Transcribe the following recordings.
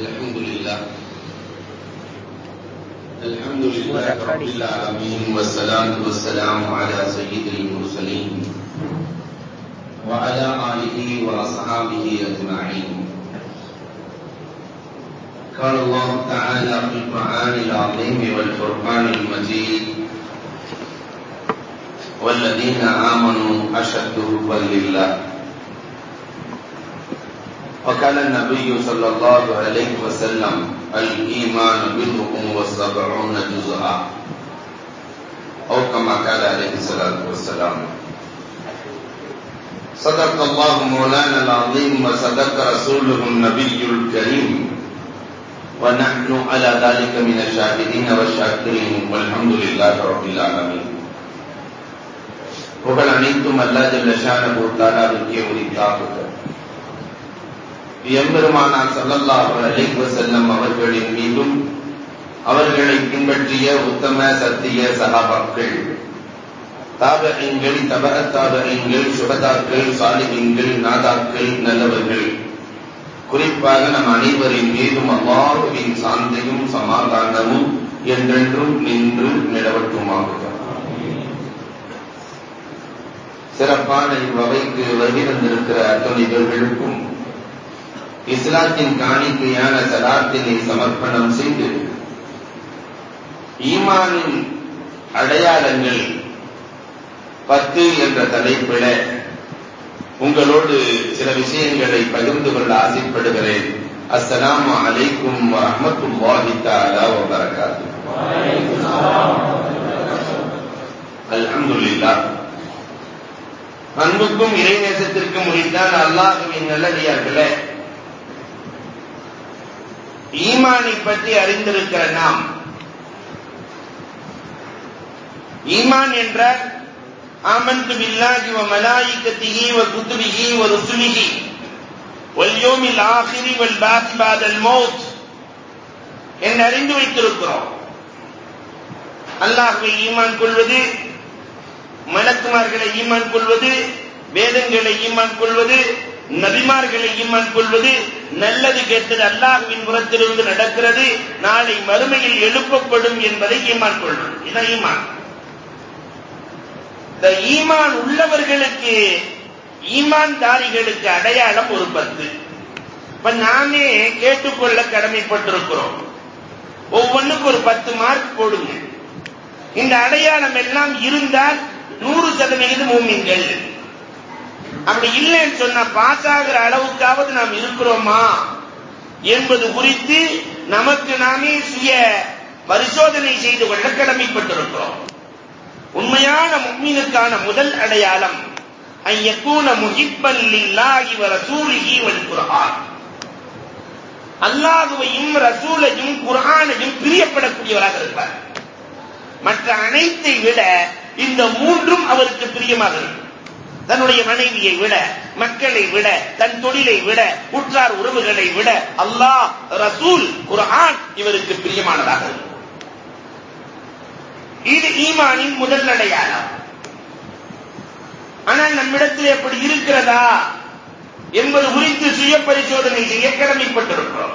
الحمد لله الحمد لله رب العالمين والصلاة والسلام على سيد المرسلين وعلى آله وأصحابه أجمعين قال الله تعالى في القرآن العظيم والفرقان المجيد والذين آمنوا أشد حبا لله وقال النبي صلى الله عليه وسلم الإيمان بضع وسبعون جزءا أو كما قال عليه الصلاة والسلام صدق الله مولانا العظيم وصدق رسوله النبي الكريم ونحن على ذلك من الشاهدين والشاكرين والحمد لله رب العالمين புகழ் அனைத்தும் அல்லா ஜல்லஷான தாலாவுக்கே உரித்தாகுக எம்பெருமானார் சல்லல்லாஹு அலைஹி வஸல்லம் அவர்களின் மீதும் அவர்களை பின்பற்றிய உத்தம சத்திய சகாபாக்கள் தாபகங்கள் தபர தாபகங்கள் சுகதாக்கள் சாலிகங்கள் நாதாக்கள் நல்லவர்கள் குறிப்பாக நம் அனைவரின் மீதும் அல்லாஹுவின் சாந்தியும் சமாதானமும் என்றென்றும் நின்று நிலவட்டுமாகுக சிறப்பான இவ்வகைக்கு வருகை வந்திருக்கிற அத்துணைகளுக்கும் இஸ்லாத்தின் காணிக்கையான சலாத்தினை சமர்ப்பணம் செய்து ஈமானின் அடையாளங்கள் பத்து என்ற தலைப்பில உங்களோடு சில விஷயங்களை பகிர்ந்து கொள்ள ஆசைப்படுகிறேன் அஸ்ஸலாமு அலைக்கும் வரஹ்மத்துல்லாஹி தஆலா வ பரகாத்துஹு அல்ஹம்துலில்லாஹ் அன்புக்கும் இறைநேசத்திற்கும் முடித்தால் அல்லாஹுவின் நல்லடியார்களே ஈமானை பற்றி அறிந்திருக்கிற நாம் ஈமான் என்றால் ஆமந்து பில்லாஹி வ மலாயிகத்திஹி வ குதுபிஹி வ ருசுலிஹி வல் யௌமில் ஆகிரி வல் பாதி பாதல் மௌத் என்று அறிந்து வைத்திருக்கிறோம் அல்லாஹ்வை ஈமான் கொள்வது மலக்குமார்களை ஈமான் கொள்வது வேதங்களை ஈமான் கொள்வது நபிமார்களை ஈமான் கொள்வது நல்லது கெட்டது அல்லாஹுவின் புறத்திலிருந்து நடக்கிறது நாளை மறுமையில் எழுப்பப்படும் என்பதை ஈமான் கொள்வது இதான் ஈமான் இந்த ஈமான் உள்ளவர்களுக்கு ஈமான்தாரிகளுக்கு அடையாளம் ஒரு பத்து இப்ப நாமே கேட்டுக்கொள்ள கடமைப்பட்டிருக்கிறோம் ஒவ்வொன்றுக்கு ஒரு பத்து மார்க் போடுங்க இந்த அடையாளம் எல்லாம் இருந்தால் நூறு சதவிகிதம் மூமின்கள் அப்படி இல்லைன்னு சொன்னா பாஸ் ஆகிற அளவுக்காவது நாம் இருக்கிறோமா என்பது குறித்து நமக்கு நாமே சுய பரிசோதனை செய்து கொள்ள கடமைப்பட்டிருக்கிறோம் உண்மையான முக்மீனுக்கான முதல் அடையாளம் ஐயக்கூன முஹிப்பன் லில்லாஹி வ ரசூலிஹி வல் குர்ஆன் அல்லாஹுவையும் ரசூலையும் குர்ஆனையும் பிரியப்படக்கூடியவராக இருப்பார் மற்ற அனைத்தை விட இந்த மூன்றும் அவருக்கு பிரியமாக இருக்கும் தன்னுடைய மனைவியை விட மக்களை விட தன் தொழிலை விட உற்றார் உறவுகளை விட அல்லாஹ் ரசூல் குர்ஆன் இவருக்கு பிரியமானதாக இருக்கும் இது ஈமானின் முதல் அடையாளம் ஆனால் நம்மிடத்தில் எப்படி இருக்கிறதா என்பது குறித்து சுய பரிசோதனை செய்ய கடமைப்பட்டிருக்கிறோம்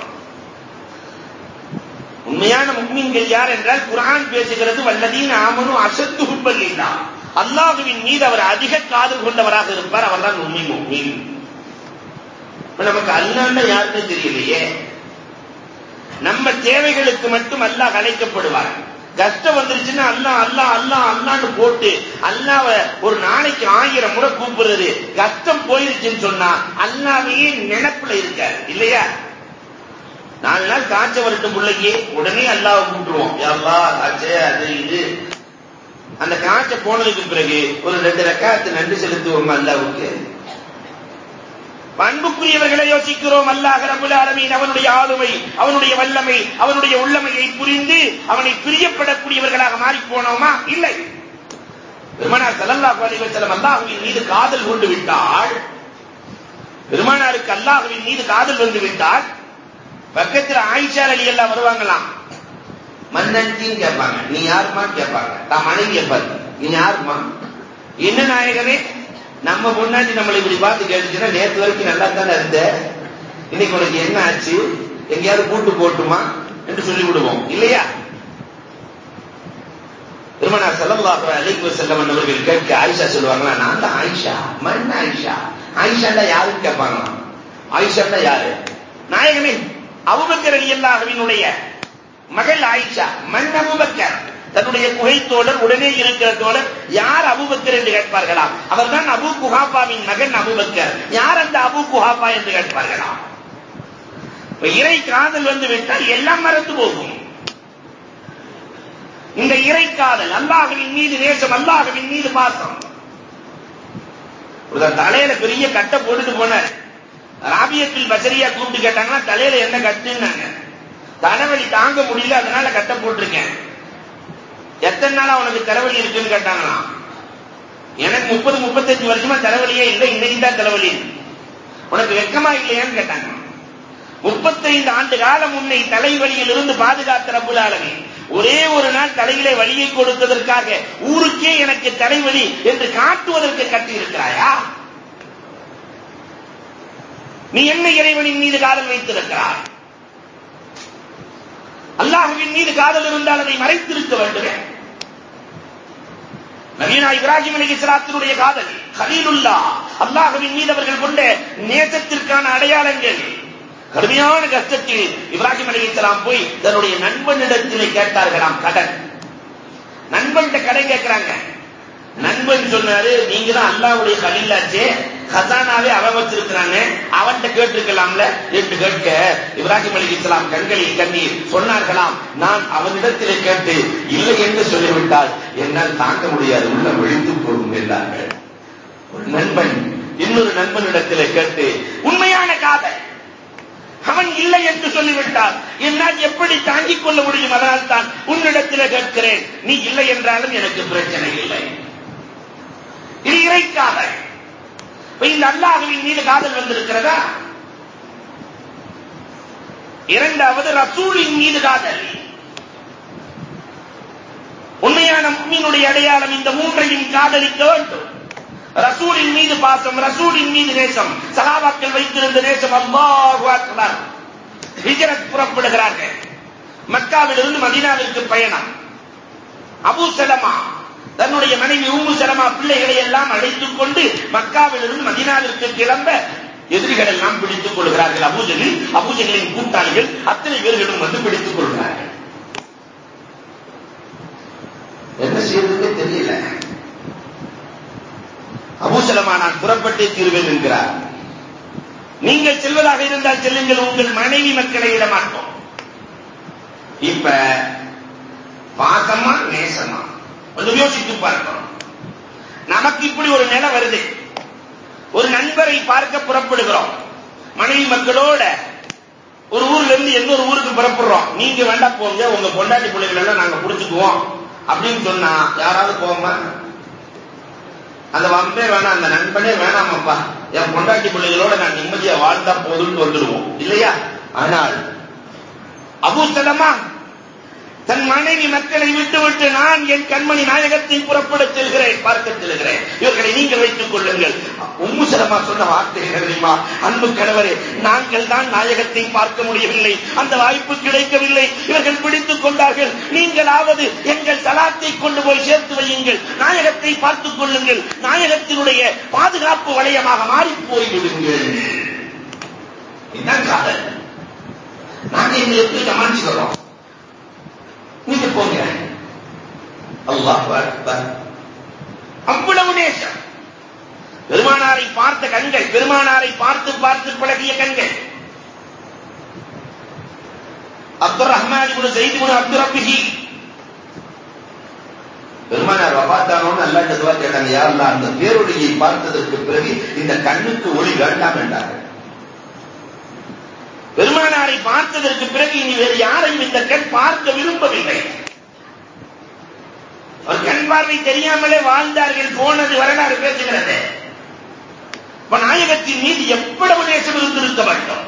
உண்மையான முக்மீன்கள் யார் என்றால் குரான் பேசுகிறது வல்லதீன் ஆமனும் அசத்து ஹுப்பல் இல்லா அல்லாஹுவின் மீது அவர் அதிக காதல் கொண்டவராக இருப்பார் அவர்தான் உண்மை முக்மீன் நமக்கு அல்லாண்ட யாருன்னு தெரியலையே நம்ம தேவைகளுக்கு மட்டும் அல்லாஹ் அழைக்கப்படுவார் கஷ்டம் வந்துருச்சுன்னா அல்லா அல்லா அல்லா அல்லான்னு போட்டு அல்லாவ ஒரு நாளைக்கு ஆயிரம் முறை கூப்பிடுறது கஷ்டம் போயிருச்சுன்னு சொன்னா அல்லாவையே நினைப்புல இருக்க இல்லையா நாலு நாள் காய்ச்ச வரட்டும் பிள்ளைக்கு உடனே அல்லாவை கூப்பிட்டுருவோம் அல்லா காய்ச்ச அது இது அந்த காய்ச்ச போனதுக்கு பிறகு ஒரு ரெண்டு ரெக்காத்து நன்றி செலுத்துவோம் அல்லாவுக்கு பண்புக்குரியவர்களை யோசிக்கிறோம் அல்லாஹ் ரபுல் ஆலமீன் அவனுடைய ஆளுமை அவனுடைய வல்லமை அவனுடைய உள்ளமையை புரிந்து அவனை பிரியப்படக்கூடியவர்களாக மாறி போனோமா இல்லை பெருமானார் ஸல்லல்லாஹு அலைஹி வஸல்லம் அல்லாஹ்வின் மீது காதல் கொண்டு விட்டால் பெருமானாருக்கு அல்லாஹ்வின் மீது காதல் வந்து விட்டால் பக்கத்துல ஆயிஷா அலி எல்லாம் வருவாங்களாம் மன்னன்கின்னு கேட்பாங்க நீ யாருமா கேட்பாங்க தான் மனைவி கேட்பாரு நீ யாருமா என்ன நாயகனே நம்ம முன்னாடி நம்மளை இப்படி பார்த்து கேட்டுச்சுன்னா நேற்று வரைக்கும் நல்லா தானே இருந்த இன்னைக்கு உனக்கு என்ன ஆச்சு எங்கேயாவது கூட்டு போட்டுமா என்று சொல்லி விடுவோம் இல்லையா பெருமனார் செல்லல்லாஹு அலைஹி வஸல்லம் அவர்கள் கேட்க ஆயிஷா சொல்லுவாங்களா நான் தான் ஆயிஷா மண் ஆயிஷா ஆயிஷாண்டா யாருன்னு கேட்பாங்களாம் ஆயிஷாண்டா யாரு நாயகமே அபூபக்கர் ரலியல்லாஹுவினுடைய மகள் ஆயிஷா மண் அபூபக்கர் தன்னுடைய குகை தோழர் உடனே இருக்கிற தோழர் யார் அபூபக்கர் என்று கேட்பார்களாம் அவர்தான் அபு குஹாபாவின் மகன் அபூபக்கர் யார் அந்த அபு குஹாபா என்று கேட்பார்களாம் இப்ப இறை காதல் வந்து விட்டால் எல்லாம் மறந்து போகும் இந்த இறை காதல் அல்லாஹுவின் மீது நேசம் அல்லாஹுவின் மீது பாசம் ஒருத்தர் தலையில பெரிய கட்டை போட்டுட்டு போனார் ராபியத்தில் பசரியா கூப்பிட்டு கேட்டாங்கன்னா தலையில என்ன கட்டுன்னாங்க தலைவலி தாங்க முடியல அதனால கட்டை போட்டிருக்கேன் எத்தனை நாளா உனக்கு தலைவலி இருக்குன்னு கேட்டாங்களாம் எனக்கு முப்பது முப்பத்தஞ்சு வருஷமா தலைவலியே இல்லை இன்னைக்கு தான் தலைவலி உனக்கு வெக்கமா இல்லையான்னு கேட்டாங்க முப்பத்தைந்து ஆண்டு காலம் உன்னை தலைவலியில் இருந்து பாதுகாத்த ரப்புல் ஆலமீன் ஒரே ஒரு நாள் தலையிலே வலியை கொடுத்ததற்காக ஊருக்கே எனக்கு தலைவலி என்று காட்டுவதற்கு கட்டியிருக்கிறாயா நீ என்ன இறைவனின் மீது காதல் வைத்திருக்கிறாய் அல்லாஹுவின் மீது காதல் இருந்தால் அதை மறைத்திருக்க வேண்டுமே நவீனா இப்ராஹிம் அலி இஸ்லாத்தினுடைய காதல் கலீலுல்லா அல்லாஹுவின் மீது அவர்கள் கொண்ட நேசத்திற்கான அடையாளங்கள் கடுமையான கஷ்டத்தில் இப்ராஹிம் அலி இஸ்லாம் போய் தன்னுடைய நண்பனிடத்திலே கேட்டார்களாம் கடன் நண்பன் கடன் கேட்கிறாங்க நண்பன் சொன்னாரு நீங்க தான் அல்லாவுடைய கலில்லாச்சே கசானாவே அவன் வச்சிருக்கிறாங்க அவன்கிட்ட கேட்டிருக்கலாம்ல என்று கேட்க இப்ராஹிம் அலி இஸ்லாம் கண்களில் கண்ணீர் சொன்னார்களாம் நான் அவனிடத்திலே கேட்டு இல்லை என்று சொல்லிவிட்டால் என்னால் தாங்க முடியாது உள்ள விழித்து போகும் என்றார்கள் ஒரு நண்பன் இன்னொரு நண்பனிடத்திலே கேட்டு உண்மையான காதல் அவன் இல்லை என்று சொல்லிவிட்டால் என்னால் எப்படி தாங்கிக் கொள்ள முடியும் அதனால் தான் உன்னிடத்தில் கேட்கிறேன் நீ இல்லை என்றாலும் எனக்கு பிரச்சனை இல்லை இது இறைக்காதல் இந்த அல்லாஹுவின் மீது காதல் வந்திருக்கிறதா இரண்டாவது ரசூலின் மீது காதல் உண்மையான முக்மீனுடைய அடையாளம் இந்த மூன்றையும் காதலிக்க வேண்டும் ரசூலின் மீது பாசம் ரசூலின் மீது நேசம் சகாபாக்கள் வைத்திருந்த நேசம் அல்லாஹு அக்பர் ஹிஜரத் புறப்படுகிறார்கள் மக்காவிலிருந்து மதீனாவிற்கு பயணம் அபூ சலமா தன்னுடைய மனைவி உம்மு சலமா பிள்ளைகளை எல்லாம் அழைத்துக் கொண்டு மக்காவிலிருந்து மதீனாவிற்கு கிளம்ப எதிரிகள் எல்லாம் பிடித்துக் கொள்கிறார்கள் அபூஜலில் அபூஜலின் கூட்டாளிகள் அத்தனை பேர்களும் வந்து பிடித்துக் கொள்கிறார்கள் என்ன செய்வதே தெரியல அபூசலமா நான் புறப்பட்டே தீர்வேன் என்கிறார் நீங்கள் செல்வதாக இருந்தால் செல்லுங்கள் உங்கள் மனைவி மக்களை விட மாட்டோம் இப்ப பாசமா நேசமா கொஞ்சம் யோசித்து பார்க்கணும் நமக்கு இப்படி ஒரு நிலை வருது ஒரு நண்பரை பார்க்க புறப்படுகிறோம் மனைவி மக்களோட ஒரு ஊர்ல இருந்து இன்னொரு ஊருக்கு புறப்படுறோம் நீங்க வேண்டாம் போங்க உங்க பொண்டாட்டி பிள்ளைகள் எல்லாம் நாங்க புடிச்சுக்குவோம் அப்படின்னு சொன்னா யாராவது போவோமா அந்த வம்பே வேணாம் அந்த நண்பனே வேணாமப்பா என் பொண்டாட்டி பிள்ளைகளோட நான் நிம்மதியா வாழ்ந்தா போதும்னு வந்துடுவோம் இல்லையா ஆனால் அபூசலமா தன் மனைவி மக்களை விட்டு விட்டு நான் என் கண்மணி நாயகத்தை புறப்பட செல்கிறேன் பார்க்க செல்கிறேன் இவர்களை நீங்கள் வைத்துக் கொள்ளுங்கள் உம்மு சலமா சொன்ன வார்த்தைகள் தெரியுமா அன்பு கணவரே நாங்கள் தான் நாயகத்தை பார்க்க முடியவில்லை அந்த வாய்ப்பு கிடைக்கவில்லை இவர்கள் பிடித்துக் கொண்டார்கள் நீங்களாவது எங்கள் சலாத்தை கொண்டு போய் சேர்த்து வையுங்கள் நாயகத்தை பார்த்துக் கொள்ளுங்கள் நாயகத்தினுடைய பாதுகாப்பு வளையமாக மாறி போய்விடுங்கள் இதுதான் காதல் நாங்க எங்களை எப்படி சமாளிச்சுக்கிறோம் நீங்க போங்க அல்லாஹ் அக்பர் அவ்வளவு நேசம் பெருமானாரை பார்த்த கண்கள் பெருமானாரை பார்த்து பார்த்து பழகிய கண்கள் அப்துல் ரஹ்மான் இப்னு ஸைத் இப்னு அப்துல் ரப்பிஹி பெருமானார் வபாத்தானோன்னு அல்லாஹ் துவா கேட்டாங்க யா அல்லாஹ் அந்த பேரொழியை பார்த்ததற்கு பிறகு இந்த கண்ணுக்கு ஒளி வேண்டாம் என்றார்கள் பெருமானாரை பார்த்ததற்கு பிறகு இனி வேறு யாரையும் இந்த கண் பார்க்க விரும்பவில்லை ஒரு கண் பார்வை தெரியாமலே வாழ்ந்தார்கள் போனது வரலாறு பேசுகிறது இப்ப நாயகத்தின் மீது எவ்வளவு நேசம் இருந்திருக்க வேண்டும்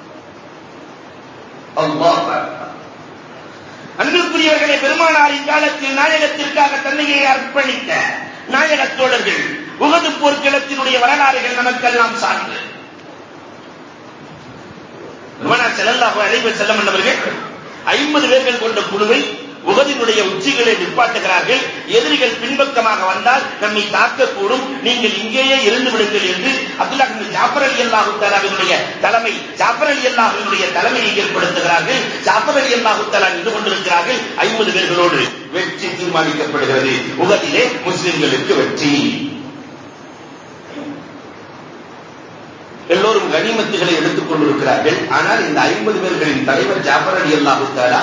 அல்லாஹ் அன்புக்குரியவர்களை பெருமானாரின் காலத்தில் நாயகத்திற்காக தன்னையை அர்ப்பணித்த நாயகத் தோழர்கள் உகது போர்க்களத்தினுடைய வரலாறுகள் நமக்கெல்லாம் சார்ந்து பெருமானார் ஸல்லல்லாஹு அலைஹி வஸல்லம் என்பவர்கள் ஐம்பது பேர்கள் கொண்ட குழுவை உகதினுடைய உச்சிகளை நிப்பாட்டுகிறார்கள் எதிரிகள் பின்பக்கமாக வந்தால் நம்மை தாக்கக்கூடும் நீங்கள் இங்கேயே இருந்து விடுங்கள் என்று அப்துல்லா பின் ஜாஃபர் அலி அல்லாஹு தஆலாவினுடைய தலைமை ஜாஃபர் அலி அல்லாஹுவினுடைய தலைமையை ஏற்படுத்துகிறார்கள் ஜாஃபர் அலி அல்லாஹு தஆலா நின்று கொண்டிருக்கிறார்கள் ஐம்பது பேர்களோடு வெற்றி தீர்மானிக்கப்படுகிறது உகதிலே முஸ்லிம்களுக்கு வெற்றி எல்லோரும் கனிமத்துகளை எடுத்துக் கொண்டிருக்கிறார்கள் ஆனால் இந்த ஐம்பது பேர்களின் தலைவர் ஜாஃபர் அலி அல்லாஹு தஆலா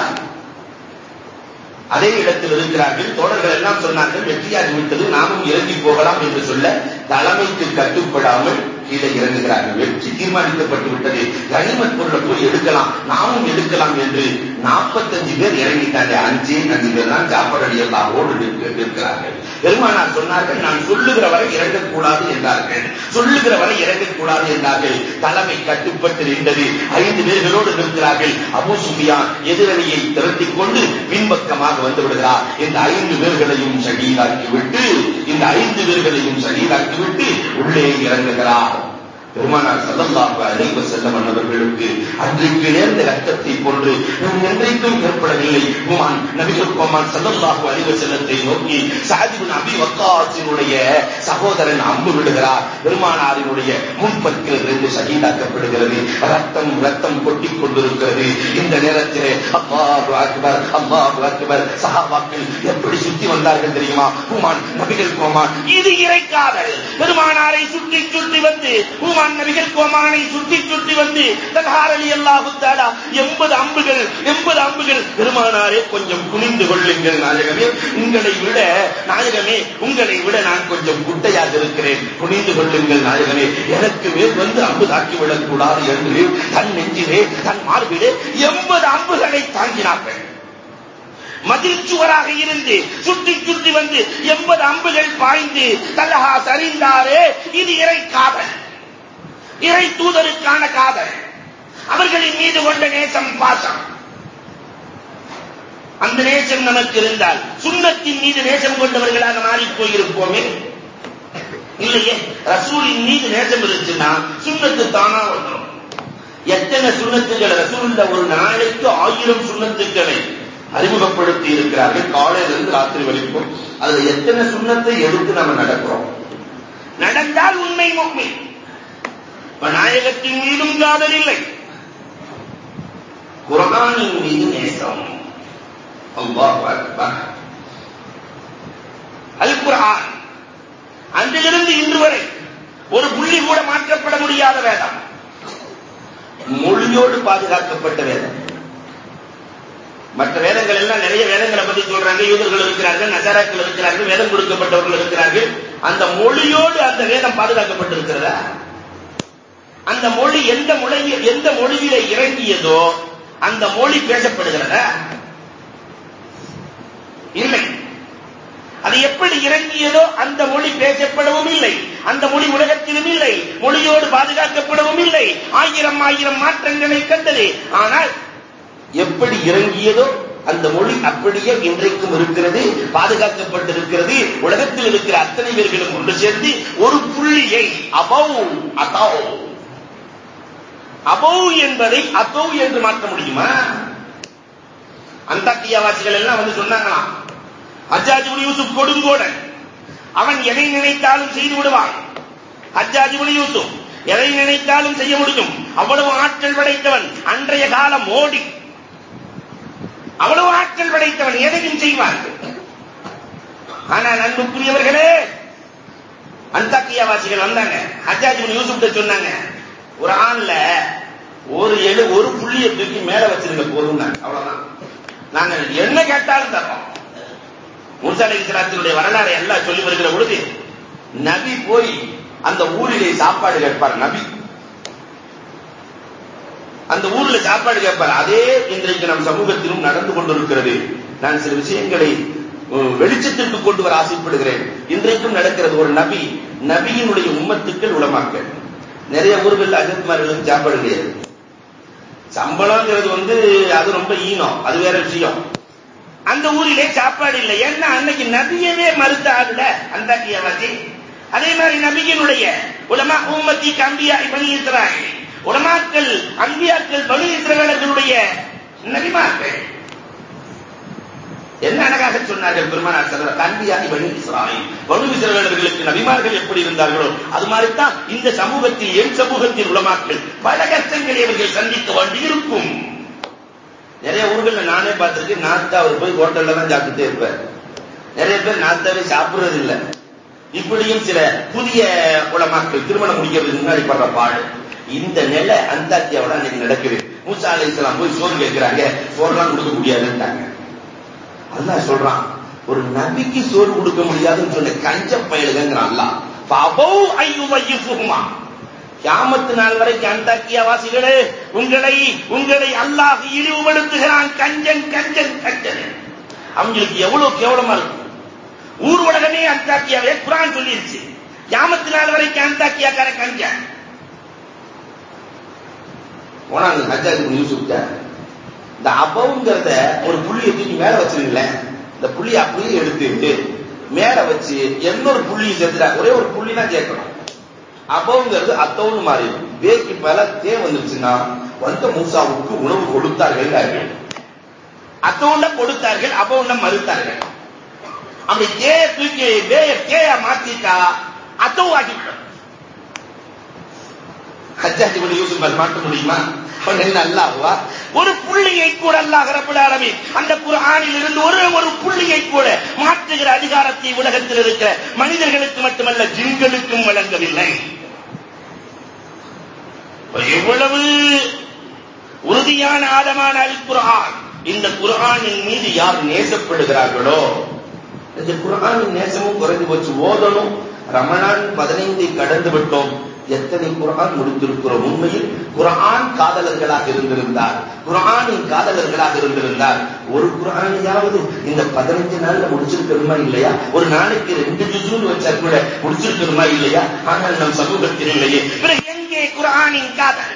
அதே இடத்தில் இருக்கிறார்கள் தோழர்கள் எல்லாம் சொன்னார்கள் வெற்றியாகி விட்டது நாமும் இறங்கி போகலாம் என்று சொல்ல தலைமைக்கு கட்டுப்படாமல் கீழே இறங்குகிறார்கள் வெற்றி தீர்மானிக்கப்பட்டு விட்டது கனிமத் பொருளை போய் எடுக்கலாம் நாமும் எடுக்கலாம் என்று நாற்பத்தஞ்சு பேர் இறங்கிட்டாங்க அஞ்சு அஞ்சு பேர் தான் ஜாஃபர் அலி அல்லாஹோடு நிற்க- நிற்கிறார்கள் பெருமானார் சொன்னார்கள் நான் சொல்லுகிற வரை இறங்கக்கூடாது என்றார்கள் சொல்லுகிற வரை இறங்கக்கூடாது என்றார்கள் தலைமை கட்டுப்பட்டு நின்றது ஐந்து பேர்களோடு நிற்கிறார்கள் அபூ சுஃபியான் எதிரணியை திரட்டிக் கொண்டு பின்பக்கமாக வந்து விடுகிறார் இந்த ஐந்து பேர்களையும் ஷகீதாக்கி விட்டு இந்த ஐந்து பேர்களையும் ஷகீதாக்கி விட்டு உள்ளே இறங்குகிறார் பெருமானார் ஸல்லல்லாஹு அலைஹி வஸல்லம் அவர்களுக்கு அன்றைக்கு நேர்ந்த ரத்தத்தை போன்று நம் என்றைக்கும் ஏற்படவில்லை உமான் நபிகள் கோமான் ஸல்லல்லாஹு அலைஹி வஸல்லத்தை நோக்கி சஅத் இப்னு அபி வக்காஸினுடைய சகோதரன் அம்பு விடுகிறார் பெருமானாரினுடைய முன்பற்கள் ரெண்டு ஷஹீதாக்கப்படுகிறது ரத்தம் ரத்தம் கொட்டிக் கொண்டிருக்கிறது இந்த நேரத்திலே அல்லாஹு அக்பர் அல்லாஹு அக்பர் சஹாபாக்கள் எப்படி சுத்தி வந்தார்கள் தெரியுமா உமான் நபிகள் கோமான் இது இறைக்காதல் பெருமானாரை சுற்றி சுற்றி வந்து உமான் நபிகள் கோமானை சுற்றி சுற்றி வந்து தல்ஹார் அலி அல்லாஹு தஆலா 80 அம்புகள் 80 அம்புகள் பெருமானாரே கொஞ்சம் குனிந்து கொள்ளுங்கள் நாயகமே உங்களை விட நாயகமே உங்களை விட நான் கொஞ்சம் குட்டையாக இருக்கிறேன் குனிந்து கொள்ளுங்கள் நாயகமே எனக்கு மேல் வந்து அம்பு தாக்கி விடக்கூடாது என்று தன் நெஞ்சிலே தன் மார்பிலே 80 அம்புகளை தாங்கினார்கள் மதில் சுவராக இருந்து சுற்றி சுற்றி வந்து எண்பது அம்புகள் பாய்ந்து தல்லஹா சரிந்தாரே இது இறை காதல் இறை தூதருக்கான காதல் அவர்களின் மீது கொண்ட நேசம் பாசம் அந்த நேசம் நமக்கு இருந்தால் சுண்ணத்தின் மீது நேசம் கொண்டவர்களாக மாறி போயிருப்போமே இல்லையே ரசூலின் மீது நேசம் இருந்துச்சுன்னா சுண்ணத்து தானா வந்துடும் எத்தனை சுண்ணத்துக்களை ரசூலுள்ள ஒரு நாளைக்கு ஆயிரம் சுண்ணத்துக்களை அறிமுகப்படுத்தி இருக்கிறார்கள் காலையிலிருந்து ராத்திரி வரைக்கும் அதுல எத்தனை சுண்ணத்தை எடுத்து நம்ம நடக்கிறோம் நடந்தால் உண்மை உண்மை இப்ப நாயகத்தின் மீதும் காதல் இல்லை குரானின் மீது நேசம் அல்லாஹ் அக்பர் அல் குர்ஆன் அன்றிலிருந்து இன்று வரை ஒரு புள்ளி கூட மாற்றப்பட முடியாத வேதம் மொழியோடு பாதுகாக்கப்பட்ட வேதம் மற்ற வேதங்கள் எல்லாம் நிறைய வேதங்களை பத்தி சொல்றாங்க யூதர்கள் இருக்கிறார்கள் நசாராக்கள் இருக்கிறார்கள் வேதம் கொடுக்கப்பட்டவர்கள் இருக்கிறார்கள் அந்த மொழியோடு அந்த வேதம் பாதுகாக்கப்பட்டிருக்கிறதா அந்த மொழி எந்த மொழியில் எந்த மொழியில இறங்கியதோ அந்த மொழி பேசப்படுகிறதா இல்லை அது எப்படி இறங்கியதோ அந்த மொழி பேசப்படவும் இல்லை அந்த மொழி உலகத்திலும் இல்லை மொழியோடு பாதுகாக்கப்படவும் இல்லை ஆயிரம் ஆயிரம் மாற்றங்களை கண்டது ஆனால் எப்படி இறங்கியதோ அந்த மொழி அப்படியே இன்றைக்கும் இருக்கிறது பாதுகாக்கப்பட்டிருக்கிறது உலகத்தில் இருக்கிற அத்தனை பேர்களும் ஒன்று சேர்ந்து ஒரு புள்ளியை அபௌ அதௌ அபௌ என்பதை அதௌ என்று மாற்ற முடியுமா அந்தாக்கியாவாசிகள் எல்லாம் வந்து சொன்னாங்களாம் ஹஜ்ஜாஜ் இப்னு யூசுப் கொடுங்கோடன் அவன் எதை நினைத்தாலும் செய்து விடுவான் ஹஜ்ஜாஜ் இப்னு யூசுப் எதை நினைத்தாலும் செய்ய முடியும் அவ்வளவு ஆற்றல் படைத்தவன் அன்றைய காலம் மோடி அவ்வளவு ஆற்றல் படைத்தவன் எதையும் செய்வான் ஆனால் அன்புக்குரியவர்களே அந்தாக்கியாவாசிகள் வந்தாங்க ஹஜ்ஜாஜ் இப்னு யூசுப் சொன்னாங்க ஒரு ஆண்ல ஒரு எழு ஒரு புள்ளியை தூக்கி மேல வச்சிருக்க போதும் அவ்வளவுதான் நாங்க என்ன கேட்டாலும் தரோம் மூசா அலை இஸ்லாத்தினுடைய வரலாறை எல்லாம் சொல்லி வருகிற பொழுது நபி போய் அந்த ஊரிலே சாப்பாடு கேட்பார் நபி அந்த ஊர்ல சாப்பாடு கேட்பார் அதே இன்றைக்கு நம் சமூகத்திலும் நடந்து கொண்டிருக்கிறது நான் சில விஷயங்களை அஹ், வெளிச்சத்திற்கு கொண்டு வர ஆசைப்படுகிறேன் இன்றைக்கும் நடக்கிறது ஒரு நபி நபியினுடைய உம்மத்துக்கள் உளமாக்கல் நிறைய ஊர்கள் அஜத்மார்களுக்கு சாப்பாடு கிடையாது சம்பளம்ங்கிறது வந்து அது ரொம்ப ஈனம் அது வேற விஷயம் அந்த ஊரிலே சாப்பாடு இல்லை ஏன்னா அன்னைக்கு நபியவே மறுத்த ஆளுல அந்த அதே மாதிரி நபியினுடைய உலமா உம்மத்தி கம்பியா பனி இஸ்ராயல் உலமாக்கள் அன்பியாக்கள் பனு இஸ்ரவேலர்களுடைய நபிமார்கள் என்ன அழகாக சொன்னார்கள் பெருமானார் செல்வர் அன்பியாகி பனு இஸ்ராயில் பனு இஸ்ரவேலர்களுக்கு நபிமார்கள் எப்படி இருந்தார்களோ அது மாதிரி தான் இந்த சமூகத்தில் என் சமூகத்தில் உலமாக்கள் பல கஷ்டங்களை இவர்கள் சந்திக்க வேண்டி இருக்கும் நிறைய ஊர்கள்ல நானே பார்த்திருக்கேன் நாத்தா அவர் போய் ஹோட்டல்ல தான் சாப்பிட்டுட்டே இருப்பார் நிறைய பேர் நாத்தாவே சாப்பிடுறது இல்ல இப்படியும் சில புதிய உலமாக்கள் திருமணம் முடிக்கிறதுக்கு முன்னாடி படுற பாடு இந்த நிலை அந்தாத்தியாவோட அன்னைக்கு நடக்குது மூசா அலை இஸ்லாம் போய் சோறு கேட்கிறாங்க சோறுலாம் கொடுக்க முடியாதுன்ட்டாங்க அல்லாஹ் சொல்றான் ஒரு நபிக்கு சோறு கொடுக்க முடியாதுன்னு சொன்ன கஞ்ச பயலுங்கிறான் அல்லாஹ் ஃபஅபௌ அய்யுவையுஃபுஹுமா கியாமத்து நாள் வரைக்கும் அந்தாக்கியா வாசிகளே உங்களை உங்களை அல்லாஹ் இழிவுபடுத்துகிறான் கஞ்சன் கஞ்சன் கஞ்சன் அவங்களுக்கு எவ்வளவு கேவலமா இருக்கும் ஊர் உலகமே அந்தாக்கியாவே குரான் சொல்லிருச்சு கியாமத்து நாள் வரைக்கும் அந்தாக்கியாக்கார கஞ்சன் போனாங்க ஹஜ்ஜாஜ் யூசுப்ட இந்த அபவுங்கிறத ஒரு புள்ளியை தூக்கி மேல வச்சிருங்களேன் இந்த புள்ளியை அப்படியே எடுத்து மேல வச்சு இன்னொரு புள்ளியை சேர்த்துட்டா ஒரே ஒரு புள்ளி தான் சேர்க்கணும் அபவுங்கிறது அத்தவுன்னு மாறிடும் வேக்கு மேல தே வந்துருச்சுன்னா வந்த மூசாவுக்கு உணவு கொடுத்தார்கள் அத்தவுண்ட கொடுத்தார்கள் அபவுண்ட மறுத்தார்கள் அப்படி தே தூக்கி வேய தேய மாத்திட்டா அத்தவும் ஆக்கிவிடும் ஹஜ்ஜாஜி பண்ணி யூசுப் மாட்ட முடியுமா அவன் என்ன அல்லாஹ்வா ஒரு புள்ளியை கூட அல்லாஹ் ரப்பல் ஆலமீன் அந்த குர்ஆனில் இருந்து ஒரு ஒரு புள்ளியை கூட மாற்றுகிற அதிகாரத்தை உலகத்தில் இருக்கிற மனிதர்களுக்கு மட்டுமல்ல ஜின்களுக்கும் வழங்கவில்லை எவ்வளவு உறுதியான ஆழமான அல் குர்ஆன் இந்த குர்ஆனின் மீது யார் நேசப்படுகிறார்களோ இந்த குர்ஆனின் நேசமும் குறைந்து போச்சு ஓதணும் ரமணான் பதினைந்தை கடந்து விட்டோம் எத்தனை குரான் முடித்திருக்கிறோம் உண்மையில் குரான் காதலர்களாக இருந்திருந்தார் குரானின் காதலர்களாக இருந்திருந்தார் ஒரு குரானையாவது இந்த பதினஞ்சு நாள்ல முடிச்சிருக்கணுமா இல்லையா ஒரு நாளைக்கு ரெண்டு ஜுஜூல் வச்சா கூட முடிச்சிருக்கணுமா இல்லையா ஆனால் நம் சமூகத்தில் இல்லையே பிறகு எங்கே குரானின் காதல்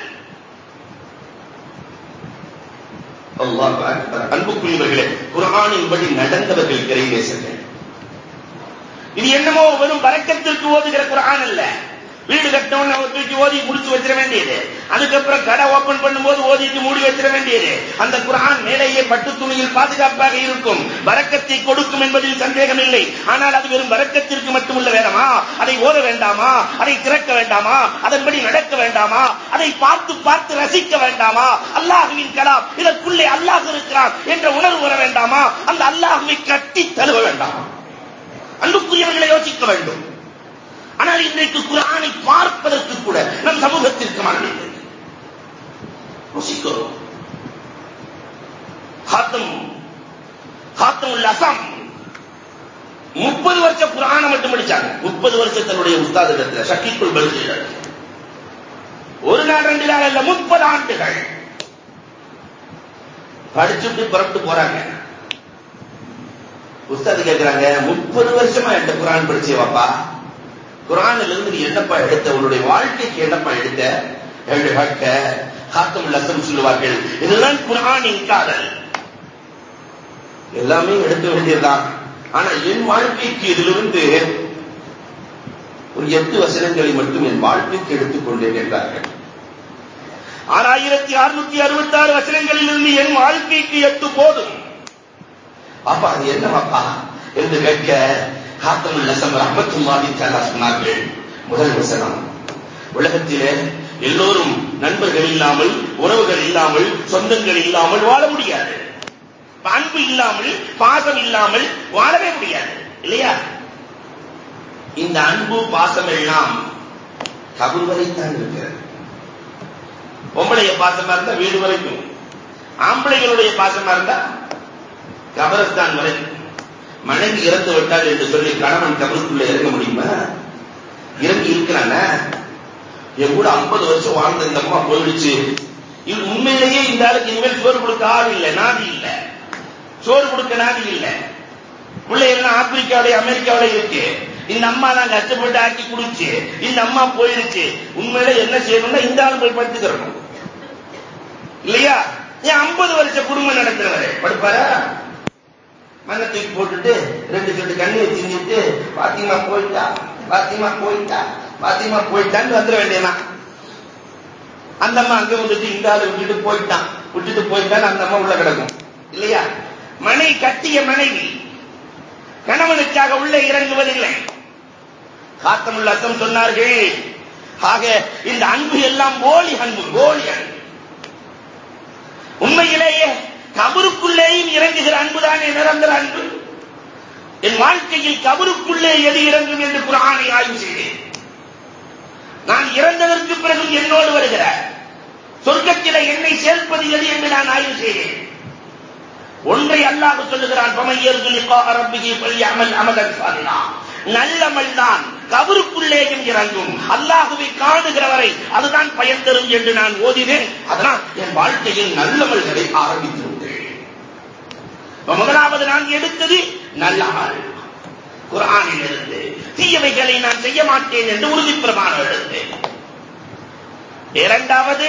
அன்புக்குரியவர்களே குரானின் படி நடந்தவர்கள் கிரைதேசர்கள் இது என்னமோ வெறும் வரக்கத்திற்கு ஓதுகிற குரான் அல்ல வீடு கட்டணும் நம்ம தூக்கி ஓதி முடிச்சு வச்சிட வேண்டியது அதுக்கப்புறம் கடை ஓபன் பண்ணும்போது ஓதிட்டு மூடி வச்சிட வேண்டியது அந்த குரான் மேலேயே பட்டு துணியில் பாதுகாப்பாக இருக்கும் வரக்கத்தை கொடுக்கும் என்பதில் சந்தேகம் இல்லை ஆனால் அது வெறும் வரக்கத்திற்கு மட்டுமல்ல வேணாமா அதை ஓத வேண்டாமா அதை திறக்க வேண்டாமா அதன்படி நடக்க வேண்டாமா அதை பார்த்து பார்த்து ரசிக்க வேண்டாமா அல்லாஹுவின் கலாம் இதற்குள்ளே அல்லாஹ் இருக்கிறான் என்ற உணர்வு வர வேண்டாமா அந்த அல்லாஹுவை கட்டி தழுவ வேண்டாமா அன்புக்குரியவர்களை யோசிக்க வேண்டும் ஆனால் இன்றைக்கு குரானை பார்ப்பதற்கு கூட நம் சமூகத்திற்கு மனதில்லை யோசிக்கிறோம் ஹாத்தம் ஹாத்தம் அசம் முப்பது வருஷம் குரானை மட்டும் படிச்சாங்க முப்பது வருஷம் தன்னுடைய உஸ்தாதிடத்துல சக்கிக்குள் பரிசு ஒரு நாள் ரெண்டு நாள் இல்ல முப்பது ஆண்டுகள் படிச்சுட்டு புறப்பட்டு போறாங்க உஸ்தாது கேட்கிறாங்க முப்பது வருஷமா என்கிட்ட குரான் படிச்சேவாப்பா குரானில் இருந்து நீ என்னப்பா எடுத்த உன்னுடைய வாழ்க்கைக்கு என்னப்பா எடுத்த ஏழு ஹக்க ஹாத்தம் லசம் சொல்லுவார்கள் இதெல்லாம் குரானின் காதல் எல்லாமே எடுக்க வேண்டியதுதான் ஆனா என் வாழ்க்கைக்கு இதிலிருந்து ஒரு எட்டு வசனங்களை மட்டும் என் வாழ்க்கைக்கு எடுத்துக்கொண்டேன் என்றார்கள் ஆறாயிரத்தி அறுநூத்தி அறுபத்தி ஆறு வசனங்களில் இருந்து என் வாழ்க்கைக்கு எட்டு போதும் பாப்பா அது என்னவாப்பா என்று கேட்க காத்தமுல் நசம் ரஹமத்துல்லாஹி தஆலா சொன்னார்கள் முதல் வசனம் உலகத்திலே எல்லோரும் நண்பர்கள் இல்லாமல் உறவுகள் இல்லாமல் சொந்தங்கள் இல்லாமல் வாழ முடியாது அன்பு இல்லாமல் பாசம் இல்லாமல் வாழவே முடியாது இல்லையா இந்த அன்பு பாசம் எல்லாம் கபூர் வரைத்தான் இருக்கிறது பொம்பளைய பாசமா இருந்தா வீடு வரைக்கும் ஆம்பளைகளுடைய பாசமா இருந்தா கபரஸ்தான் வரைக்கும் மனைவி இறந்து விட்டாள் என்று சொல்லி கணவன் கபருக்குள்ள இறங்க முடியுமா இறங்கி இருக்கிறான என் கூட ஐம்பது வருஷம் வாழ்ந்த இந்த அம்மா போயிடுச்சு இது உண்மையிலேயே இந்த ஆளுக்கு இனிமேல் சோறு கொடுக்க ஆள் இல்லை நாதி இல்லை சோறு கொடுக்க நாதி இல்லை பிள்ளை எல்லாம் ஆப்பிரிக்காவுடைய அமெரிக்காவுடைய இருக்கு இந்த அம்மா தான் கஷ்டப்பட்டு ஆக்கி குடிச்சு இந்த அம்மா போயிருச்சு உண்மையில என்ன செய்யணும்னா இந்த ஆள் போய் படுத்துக்கிறணும் இல்லையா ஏன் ஐம்பது வருஷ குடும்பம் நடத்துறவரு படுப்பாரா மண்ணை தூக்கி போட்டுட்டு ரெண்டு சொட்டு கண்ணீர் சிந்திட்டு பாத்திமா போயிட்டா பாத்திமா போயிட்டா பாத்திமா போயிட்டான்னு வந்துட வேண்டியதான் அந்த அம்மா அங்க வந்துட்டு இந்த ஆளு விட்டுட்டு போயிட்டான் விட்டுட்டு போயிட்டான் அந்த அம்மா உள்ள கிடக்கும் இல்லையா மனை கட்டிய மனைவி கணவனுக்காக உள்ளே இறங்குவதில்லை காத்தமுள்ள அர்த்தம் சொன்னார்கள் ஆக இந்த அன்பு எல்லாம் போலி அன்பு போலி அன்பு உண்மையிலேயே கபருக்குள்ளேயும் இறங்குகிற அன்புதானே நிரந்தர அன்பு என் வாழ்க்கையில் கபருக்குள்ளே எது இறங்கும் என்று குரானை ஆய்வு செய்தேன் நான் இறந்ததற்கு பிறகு என்னோடு வருகிற சொர்க்கத்தில என்னை சேர்ப்பது எது என்று நான் ஆய்வு செய்தேன் ஒன்றை அல்லாஹ் சொல்லுகிறான் பமையர்து லிகா ரப்பிஹி ஃபல்யஅமல் அமலன் சாலிஹா நல்லமல் தான் கபருக்குள்ளேயும் இறங்கும் அல்லாஹுவை காணுகிறவரை அதுதான் பயன் தரும் என்று நான் ஓதினேன் அதனால் என் வாழ்க்கையில் நல்லமல்களை ஆரம்பித்து விட்டேன் முதலாவது நான் எடுத்தது நல்ல அமல் குரானில் இருந்து தீயவைகளை நான் செய்ய மாட்டேன் என்று உறுதி பிரமாணம் எடுத்தேன் இரண்டாவது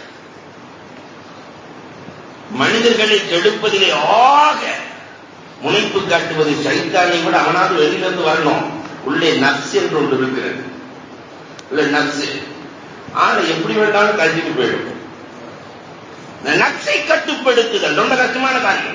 மனிதர்களை கெடுப்பதிலே ஆக முனைப்பு காட்டுவது சைத்தானை விட அவனாவது வெளியிலிருந்து வரணும் உள்ளே நப்ஸ் என்று ஒன்று இருக்கிறது உள்ள நப்ஸ் ஆளை எப்படி வேண்டாலும் கழிச்சிட்டு போயிடும் நப்சை கட்டுப்படுத்துதல் ரொம்ப கஷ்டமான காரியம்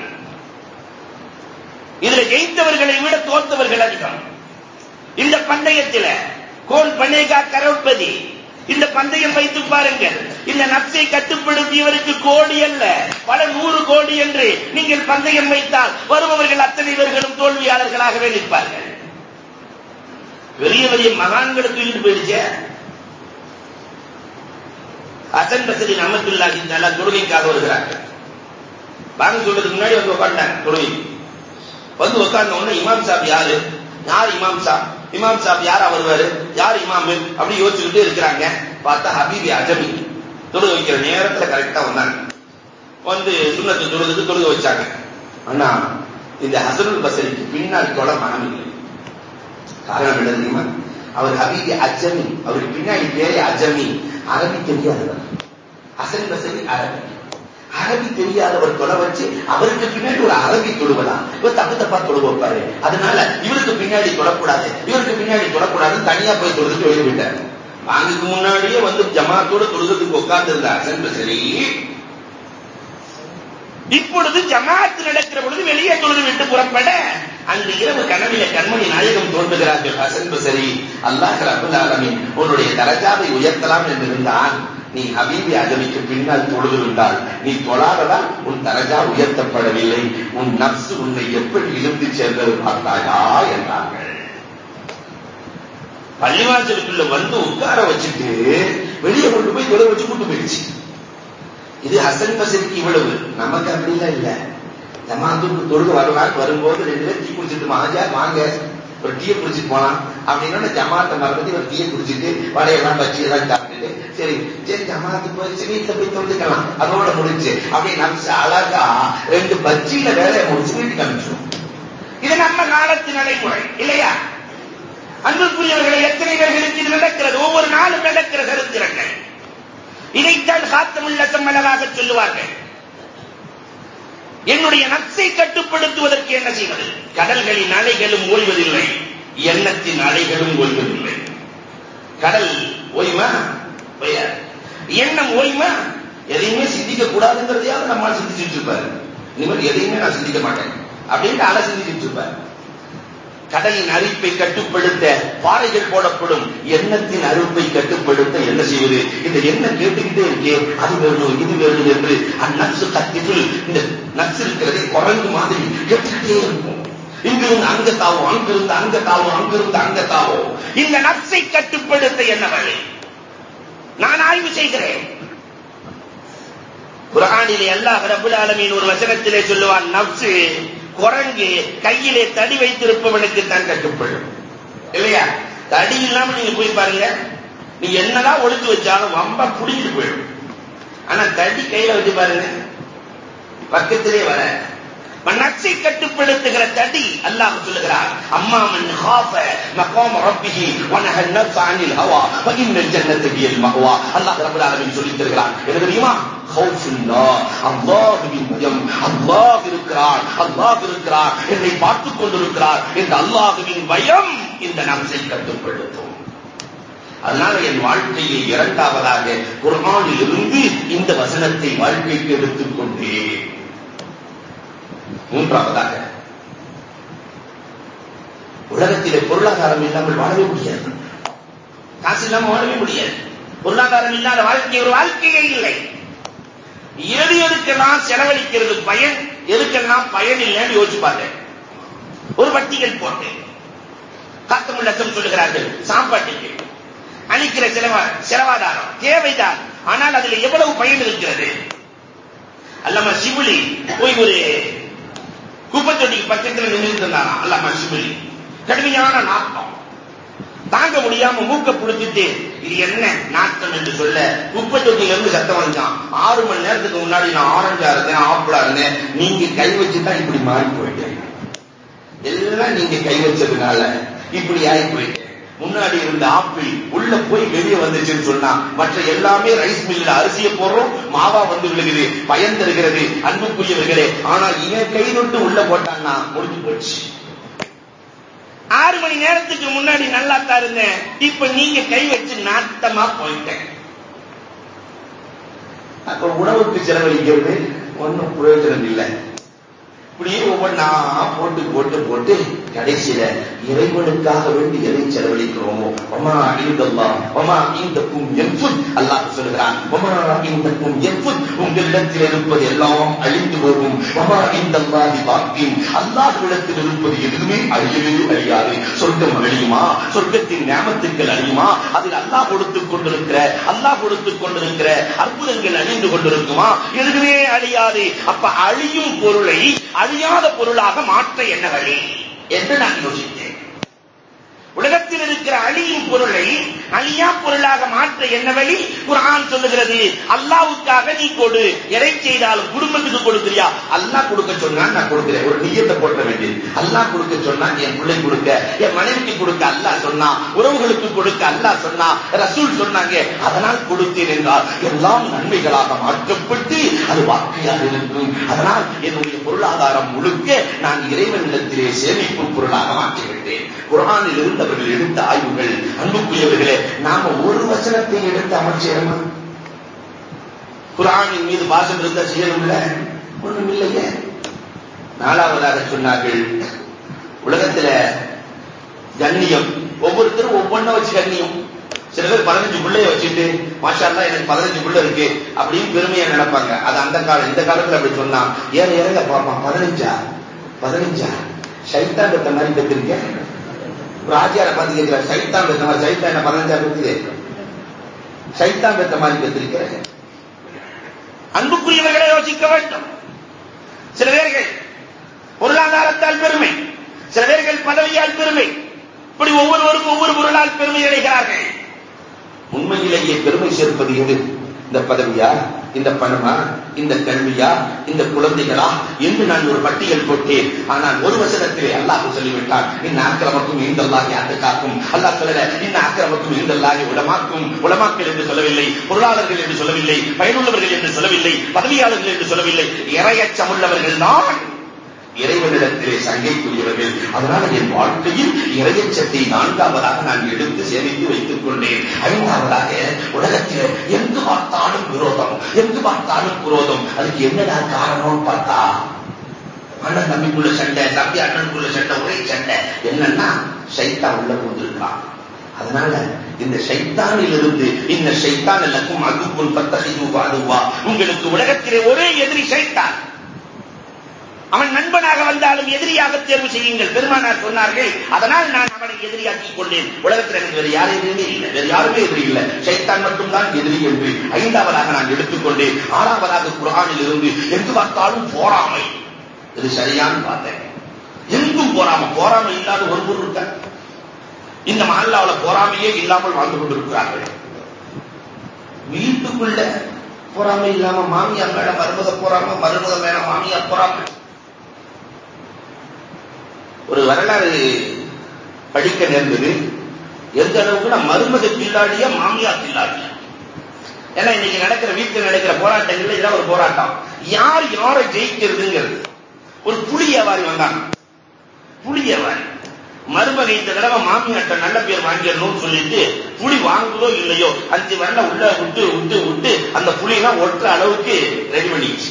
இதுல ஜெயித்தவர்களை விட தோத்தவர்கள் அதிகம் இந்த பந்தயத்தில் கோல் பனேகா கரோட்பதி இந்த பந்தயம் வைத்து பாருங்கள் இந்த நப்சை கட்டுப்படுத்தியவருக்கு கோடி அல்ல பல நூறு கோடி என்று நீங்கள் பந்தயம் வைத்தால் வருபவர்கள் அத்தனை பேர்களும் தோல்வியாளர்களாகவே நிற்பார்கள் பெரிய பெரிய மகான்களுக்கு ஈடு போயிடுச்சே அசன் பசதி நமத்துல்லாஹி தலா தொழுகைக்காக வருகிறார்கள் வாங்க சொல்றதுக்கு முன்னாடி வந்து உட்காண்டாங்க தொழுகை வந்து உட்கார்ந்த உடனே இமாம் சாப் யாரு யார் இமாம் சாப் இமாம் சாப் யாரா வருவாரு யார் இமாமு அப்படி யோசிச்சுக்கிட்டே இருக்கிறாங்க பார்த்தா ஹபீபி அஜமி தொழுக வைக்கிற நேரத்துல கரெக்டா வந்தாங்க வந்து சுண்ணத்து தொழுதுக்கு தொழுக வச்சாங்க ஆனா இந்த ஹசனுல் பசரிக்கு பின்னால் தொட மனம் இல்லை காரணம் என்ன தெரியுமா அவர் ஹபீபி அஜமி அவருக்கு பின்னாடி பேரே அஜமி அரபி தெரியாதவர் ஹசன் பசரி அரபி அரபி தெரியாதவர் தொலை வச்சு அவருக்கு பின்னாடி ஒரு அரபி தொழுவலா இவர் தப்பு தப்பா தொழு வைப்பாரு அதனால இவருக்கு பின்னாடி தொடக்கூடாது இவருக்கு பின்னாடி தொடக்கூடாதுன்னு தனியா போய் தொழுதுட்டு வெளியே விட்டார் வாங்குக்கு முன்னாடியே வந்து ஜமாத்தோட தொழுகிறதுக்கு உட்கார்ந்து இருந்த ஹசன் பசரி இப்பொழுது ஜமாத் நடக்கிற பொழுது வெளியே தொழுது விட்டு புறப்பட அன்று இரவு கனவில கண்மணி நாயகம் தோன்றுகிறார்கள் ஹசன் பசரி அல்லாஹ் ரபுல் ஆலமின் உன்னுடைய தரஜாவை உயர்த்தலாம் என்று இருந்தான் நீ ஹபீபி அஜமிக்கு பின்னால் தொழுது விட்டால் நீ தொழாததால் உன் தரஜா உயர்த்தப்படவில்லை உன் நப்சு உன்னை எப்படி இழுந்து சேர்ந்தது பார்த்தாயா என்றார்கள் பள்ளிவாசலுக்குள்ள வந்து உட்கார வச்சுட்டு வெளியே கொண்டு போய் தொலை வச்சு கூட்டு போயிடுச்சு இது ஹசன் பசரிக்கு இவ்வளவு நமக்கு அப்படிலாம் இல்ல ஜமாத்துக்கு தொழுது வரலான்னு வரும்போது ரெண்டு பேரும் டீ குடிச்சிட்டு மாஜா வாங்க ஒரு டீயை குடிச்சிட்டு போலாம் அப்படின்னா ஜமாத்தை மறந்துட்டு ஒரு டீயை குடிச்சிட்டு வடையெல்லாம் வச்சு எல்லாம் சாப்பிட்டுட்டு சரி சரி ஜமாத்து போயிடுச்சு வீட்டுல போய் தொழுதுக்கலாம் அதோட முடிஞ்சு அப்படி நம்ம அழகா ரெண்டு பஜ்ஜியில வேலையை முடிச்சு வீட்டுக்கு அனுப்பிச்சோம் இது நம்ம காலத்து நடைமுறை இல்லையா அன்புக்குரியவர்களை எத்தனை பேர்களுக்கு இது நடக்கிறது ஒவ்வொரு நாளும் நடக்கிற சரித்திரங்கள் இதைத்தான் காத்தமுள்ளத்தம் அழகாக சொல்லுவார்கள் என்னுடைய நப்சை கட்டுப்படுத்துவதற்கு என்ன செய்வது கடல்களின் அலைகளும் ஓய்வதில்லை எண்ணத்தின் அலைகளும் ஓய்வதில்லை கடல் ஓய்மா ஓயாது எண்ணம் ஓய்மா எதையுமே சிந்திக்க கூடாதுங்கிறதையாவது நம்மால் சிந்திச்சுட்டு இருப்பாரு இனிமேல் எதையுமே நான் சிந்திக்க மாட்டேன் அப்படின்ட்டு அதை சிந்திச்சுட்டு இருப்பாரு கடலின் அரிப்பை கட்டுப்படுத்த பாறைகள் போடப்படும் எண்ணத்தின் அறுப்பை கட்டுப்படுத்த என்ன செய்வது இந்த எண்ணம் கேட்டுக்கிட்டே இருக்கே அது வேணும் இது வேணும் என்று அந்நப்சு கத்திகள் இந்த நப்சு இருக்கிறதே குரங்கு மாதிரி கேட்டுக்கிட்டே இருக்கும் இங்கிருந்து அங்க தாவும் அங்கிருந்து அங்க தாவும் அங்கிருந்து அங்க தாவும் இந்த நப்சை கட்டுப்படுத்த என்ன வழி நான் ஆய்வு செய்கிறேன் குரானிலே அல்லாஹ் ரபுல் ஆலமீன் ஒரு வசனத்திலே சொல்லுவான் நப்சு குரங்கு கையிலே தடி வைத்திருப்பவனுக்கு தான் கட்டுப்படும் இல்லையா தடி இல்லாம நீங்க போய் பாருங்க நீ என்னதான் ஒழிச்சு வச்சாலும் வம்பா புடிங்கிட்டு போயிடும் ஆனா தடி கையில வச்சு பாருங்க பக்கத்திலே வர நச்சை கட்டுப்படுத்துகிற தடி அல்லாஹ் சொல்லுகிறார் அம்மா மன் ஹாஃப மகாம் ரப்பிஹி வனஹ நஃப்ஸ அனில் ஹவா ஃபஇன்னல் ஜன்னத ஹியல் மஹவா அல்லாஹ் ரப்பல் ஆலமீன் சொல்லி தருகிறான் என்ன தெரியுமா ஹவுஃபுல்லா அல்லாஹ்வின் பயம் அல்லாஹ் இருக்கிறார் அல்லாஹ் இருக்கிறார் என்னை பார்த்துக் கொண்டிருக்கிறார் இந்த அல்லாஹ்வின் பயம் இந்த நம்சை கட்டுப்படுத்தும் அதனால என் வாழ்க்கையில் இரண்டாவதாக குர்ஆனில் இருந்து இந்த வசனத்தை வாழ்க்கைக்கு எடுத்துக்கொண்டேன் மூன்றாவதாக உலகத்திலே பொருளாதாரம் இல்லாமல் வாழவே முடியாது காசு இல்லாமல் வாழவே முடியாது பொருளாதாரம் இல்லாத வாழ்க்கை ஒரு வாழ்க்கையே இல்லை எது எதுக்கெல்லாம் செலவழிக்கிறது பயன் எதுக்கெல்லாம் பயன் இல்லைன்னு யோசிச்சு பார்த்தேன் ஒரு பட்டியல் போட்டேன் காத்தமிழ் லட்சம் சொல்லுகிறார்கள் சாப்பாட்டுக்கு அளிக்கிற செலவா செலவாதாரம் தேவைதான் ஆனால் அதில் எவ்வளவு பயன் இருக்கிறது அல்லமா சிவுலி போய் ஒரு குப்பத்தொட்டிக்கு பக்கத்தில் நின்று இருந்தாராம் அல்லமா சிவுலி கடுமையான நாட்டம் தாங்க முடியாம மூக்க புடிச்சிட்டு இது என்ன நாட்டம் என்று சொல்ல குப்பை தொட்டியில இருந்து சத்தம் வந்துச்சான் ஆறு மணி நேரத்துக்கு முன்னாடி நான் ஆரஞ்சா இருந்தேன் ஆப்பிளா இருந்தேன் நீங்க கை வச்சுதான் இப்படி மாறி போயிட்டேன் எல்லாம் நீங்க கை வச்சதுனால இப்படி ஆகி போயிட்டேன் முன்னாடி இருந்த ஆப்பிள் உள்ள போய் வெளியே வந்துச்சுன்னு சொன்னா மற்ற எல்லாமே ரைஸ் மில்ல அரிசியை போடுறோம் மாவா வந்து விழுகுது பயன் தருகிறது அன்புக்குரியவர்களே ஆனால் இவன் கை தொட்டு உள்ள போட்டான்னா முடிஞ்சு போச்சு ஆறு மணி நேரத்துக்கு முன்னாடி நல்லா தான் இருந்தேன் இப்ப நீங்க கை வச்சு நாட்டமா போயிட்டேன் அப்ப உணவுக்கு செலவழிக்கிறது ஒன்னும் பிரயோஜனம் இல்லை இப்படியே ஒவ்வொன்றா போட்டு போட்டு போட்டு கடைசியில இறைவனுக்காக வேண்டி எதை செலவழிக்கிறோமோ ஒமா இந்தல்லா ஒமா இந்தக்கும் எஃபுத் அல்லாஹ் சொல்கிறான் ஒமா இந்தக்கும் எஃபுத் உங்களிடத்தில் இருப்பது எல்லாம் அழிந்து போகும் ஒமா இந்தல்லாஹி பாக்கின் அல்லாஹ்விடத்தில் இருப்பது எதுவுமே அழியவே அழியாது சொர்க்கம் அழியுமா சொர்க்கத்தின் ஞாபகத்துக்கள் அழியுமா அதில் அல்லாஹ் கொடுத்துக் கொண்டிருக்கிற அல்லாஹ் கொடுத்துக் கொண்டிருக்கிற அற்புதங்கள் அழிந்து கொண்டிருக்குமா எதுவுமே அழியாது அப்ப அழியும் பொருளை அழியாத பொருளாக மாற்ற என்ன வழி என்று நான் யோசித்தேன் உலகத்தில் இருக்கிற அழியும் பொருளை அழியா பொருளாக மாற்ற என்ன வழி குரான் சொல்லுகிறது அல்லாவுக்காக நீ கொடு எதை செய்தாலும் குடும்பத்துக்கு கொடுக்கிறியா அல்லாஹ் கொடுக்க சொன்னா நான் கொடுக்கிறேன் ஒரு நியத்தை போட்ட வேண்டியது அல்லாஹ் கொடுக்க சொன்னா என் பிள்ளை கொடுக்க என் மனைவிக்கு கொடுக்க அல்லாஹ் சொன்னா உறவுகளுக்கு கொடுக்க அல்லாஹ் சொன்னா ரசூல் சொன்னாங்க அதனால் கொடுத்தேன் என்றால் எல்லாம் நன்மைகளாக மாற்றப்பட்டு அது வாக்கையாக இருக்கும் அதனால் என்னுடைய பொருளாதாரம் முழுக்க நான் இறைவனிடத்திலே சேமிப்பு பொருளாக மாற்றிவிட்டேன் குரானில் இருந்தவர்கள் எடுத்த ஆய்வுகள் அன்புக்குரியவர்களே நாம ஒரு வசனத்தை எடுத்து அமைச்சேரமா குரானின் மீது பாசம் இருந்தா செய்யணும்ல ஒண்ணும் இல்லையே நாலாவதாக சொன்னார்கள் உலகத்துல கண்ணியம் ஒவ்வொருத்தரும் ஒவ்வொன்ன வச்சு கண்ணியம் சில பேர் பதினஞ்சு பிள்ளைய வச்சுட்டு மாஷால்லா எனக்கு பதினஞ்சு பிள்ளை இருக்கு அப்படின்னு பெருமையா நினைப்பாங்க அது அந்த காலம் இந்த காலத்துல அப்படி சொன்னா ஏற இறங்க பார்ப்பான் பதினஞ்சா பதினஞ்சா சைத்தான் பெத்த மாதிரி பெற்றிருக்கேன் ராஜியார பார்த்து கேட்கிற சைத்தான் பெத்த மாதிரி சைத்தான் என்ன பதினஞ்சா பெற்றுது சைத்தான் பெத்த மாதிரி பெற்றிருக்கிறேன் அன்புக்குரியவர்களை யோசிக்க வேண்டும் சில பேர்கள் பொருளாதாரத்தால் பெருமை சில பேர்கள் பதவியால் பெருமை இப்படி ஒவ்வொருவருக்கும் ஒவ்வொரு பொருளால் பெருமை அடைகிறார்கள் உண்மையிலேயே பெருமை சேர்ப்பது எது இந்த பதவியா இந்த பணமா இந்த கல்வியா இந்த குழந்தைகளா என்று நான் ஒரு பட்டியல் போட்டேன் ஆனால் ஒரு வசனத்திலே அல்லாஹ் சொல்லிவிட்டான் இந்த அக்கிரமக்கும் இந்த அல்லாஹி காக்கும் அல்லாஹ் சொல்லல இந்த அக்கிரமக்கும் இந்த அல்லாஹி உலமாக்கும் உலமாக்கள் என்று சொல்லவில்லை பொருளாளர்கள் என்று சொல்லவில்லை பயனுள்ளவர்கள் என்று சொல்லவில்லை பதவியாளர்கள் என்று சொல்லவில்லை இறையச்சமுள்ளவர்கள் தான் இறைவனிடத்திலே சங்கைக்குரியவர்கள் அதனால என் வாழ்க்கையில் இறையச்சத்தை நான்காவதாக நான் எடுத்து சேமித்து வைத்துக் கொண்டேன் ஐந்தாவதாக உலகத்தில் எங்கு பார்த்தாலும் விரோதம் எங்கு பார்த்தாலும் குரோதம் அதுக்கு என்னடா காரணம் பார்த்தா அண்ணன் தம்பிக்குள்ள சண்டை தம்பி அண்ணனுக்குள்ள சண்டை ஒரே சண்டை என்னன்னா சைத்தா உள்ள கொண்டிருக்கான் அதனால இந்த சைத்தானில் இருந்து இந்த சைத்தான் எல்லாக்கும் அதுக்குள் பத்தகைது அதுவா உங்களுக்கு உலகத்திலே ஒரே எதிரி சைத்தான் அவன் நண்பனாக வந்தாலும் எதிரியாக தேர்வு செய்யுங்கள் பெருமானார் சொன்னார்கள் அதனால் நான் அவனை எதிரியாக்கிக் கொண்டேன் உலகத்தில் எனக்கு வேறு யாரும் எதிரியுமே இல்லை வேறு யாருமே எதிரி இல்லை சைத்தான் மட்டும்தான் எதிரி என்று ஐந்தாவதாக நான் எடுத்துக்கொண்டேன் ஆறாவதாக குரானில் இருந்து எங்கு பார்த்தாலும் போராமை இது சரியான்னு பார்த்தேன் எங்கும் போராமை போராமை இல்லாத ஒரு பொருள் இருக்க இந்த மஹல்லாவில் போராமையே இல்லாமல் வாழ்ந்து கொண்டிருக்கிறார்கள் வீட்டுக்குள்ள பொறாமை இல்லாம மாமியார் மேல மருமக போறாம மருமக மேல மாமியார் போறாம ஒரு வரலாறு படிக்க நேர்ந்தது எந்த அளவுக்கு மருமக கில்லாடிய மாமியார் கில்லாடிய ஏன்னா இன்னைக்கு நடக்கிற வீட்டில் நடக்கிற போராட்டங்கள்ல இதெல்லாம் ஒரு போராட்டம் யார் யாரை ஜெயிக்கிறதுங்கிறது ஒரு புலி வியாபாரி வந்தாங்க புலி வியாபாரி மருமகை இந்த தடவை மாமியாட்ட நல்ல பேர் வாங்கிடணும்னு சொல்லிட்டு புளி வாங்குதோ இல்லையோ அஞ்சு வரல உள்ள விட்டு விட்டு விட்டு அந்த புளியெல்லாம் ஒட்டுற அளவுக்கு ரெடி பண்ணிடுச்சு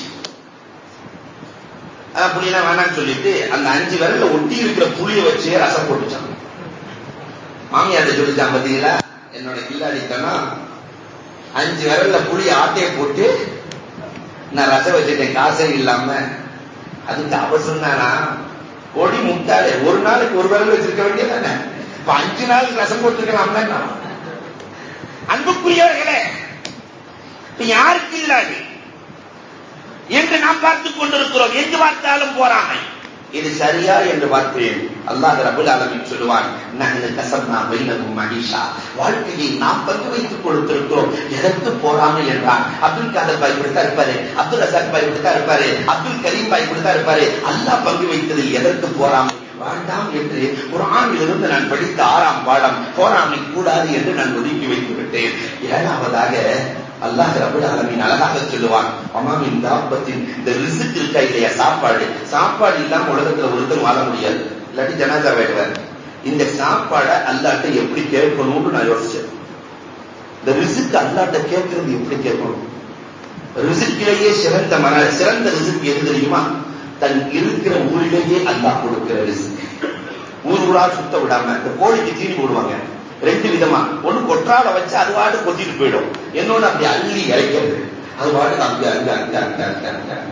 அதான் புளியெல்லாம் வேணாம்னு சொல்லிட்டு அந்த அஞ்சு விரல்ல ஒட்டி இருக்கிற புளியை வச்சு ரசம் போட்டுச்சான் மாமியார்ட்ட சொல்லிச்சான் பாத்தீங்களா என்னோட கில்லாடித்தனம் அஞ்சு விரல்ல புளி ஆட்டையை போட்டு நான் ரசம் வச்சுட்டேன் காசே இல்லாம அதுக்கு அவ சொன்னானா கொடி முட்டாளே ஒரு நாளைக்கு ஒரு விரல் வச்சிருக்க வேண்டியதானே இப்ப அஞ்சு நாளுக்கு ரசம் போட்டிருக்கலாம்ல அன்புக்குரியவர்களே இப்ப யாருக்கு இல்லாது என்று நாம் பார்த்துக் கொண்டிருக்கிறோம் எங்கு பார்த்தாலும் போறாமை இது சரியா என்று பார்க்கிறேன் அல்லாஹ் ரபுல் ஆலமீன் சொல்லுவான் நஹ்னு கஸப்னா பைனகும் மஈஷா வாழ்க்கையை நாம் பங்கு வைத்துக் கொடுத்திருக்கிறோம் எதற்கு போறாமை என்றான் அப்துல் காதர் பாய் இப்படித்தான் இருப்பாரு அப்துல் ரசாக் பாய் இப்படித்தான் இருப்பாரு அப்துல் கரீம் பாய் இப்படித்தான் இருப்பாரு அல்லாஹ் பங்கு வைத்ததில் எதற்கு போறாமை வேண்டாம் என்று குரானிலிருந்து நான் படித்த ஆறாம் பாடம் போராமை கூடாது என்று நான் ஒதுக்கி வைத்து விட்டேன் ஏழாவதாக அல்லாஹ் ரபுல் ஆலமீன் அழகாக சொல்லுவான் அம்மாவின் தாப்பத்தின் இந்த ரிசிக் இருக்கா இல்லையா சாப்பாடு சாப்பாடு இல்லாம உலகத்துல ஒருத்தர் வாழ முடியாது இல்லாட்டி ஜனாதா வேடுவார் இந்த சாப்பாடை அல்லாட்ட எப்படி கேட்கணும்னு நான் யோசிச்சேன் இந்த ரிசிக் அல்லாட்ட கேட்கறது எப்படி கேட்கணும் ரிசிக்கிலேயே சிறந்த மன சிறந்த ரிசிக் எது தெரியுமா தன் இருக்கிற ஊரிலேயே அல்லாஹ் கொடுக்கிற ரிசிக் ஊர் ஊரா சுத்த விடாம இந்த கோழிக்கு தீனி போடுவாங்க ரெண்டு விதமா ஒண்ணு கொற்றால வச்சு அது பாட்டு கொத்திட்டு போயிடும் இன்னொன்னு அப்படி அள்ளி இறைக்கிறது அது பாட்டு அங்க அங்க அங்க அங்க அங்க அங்க அங்க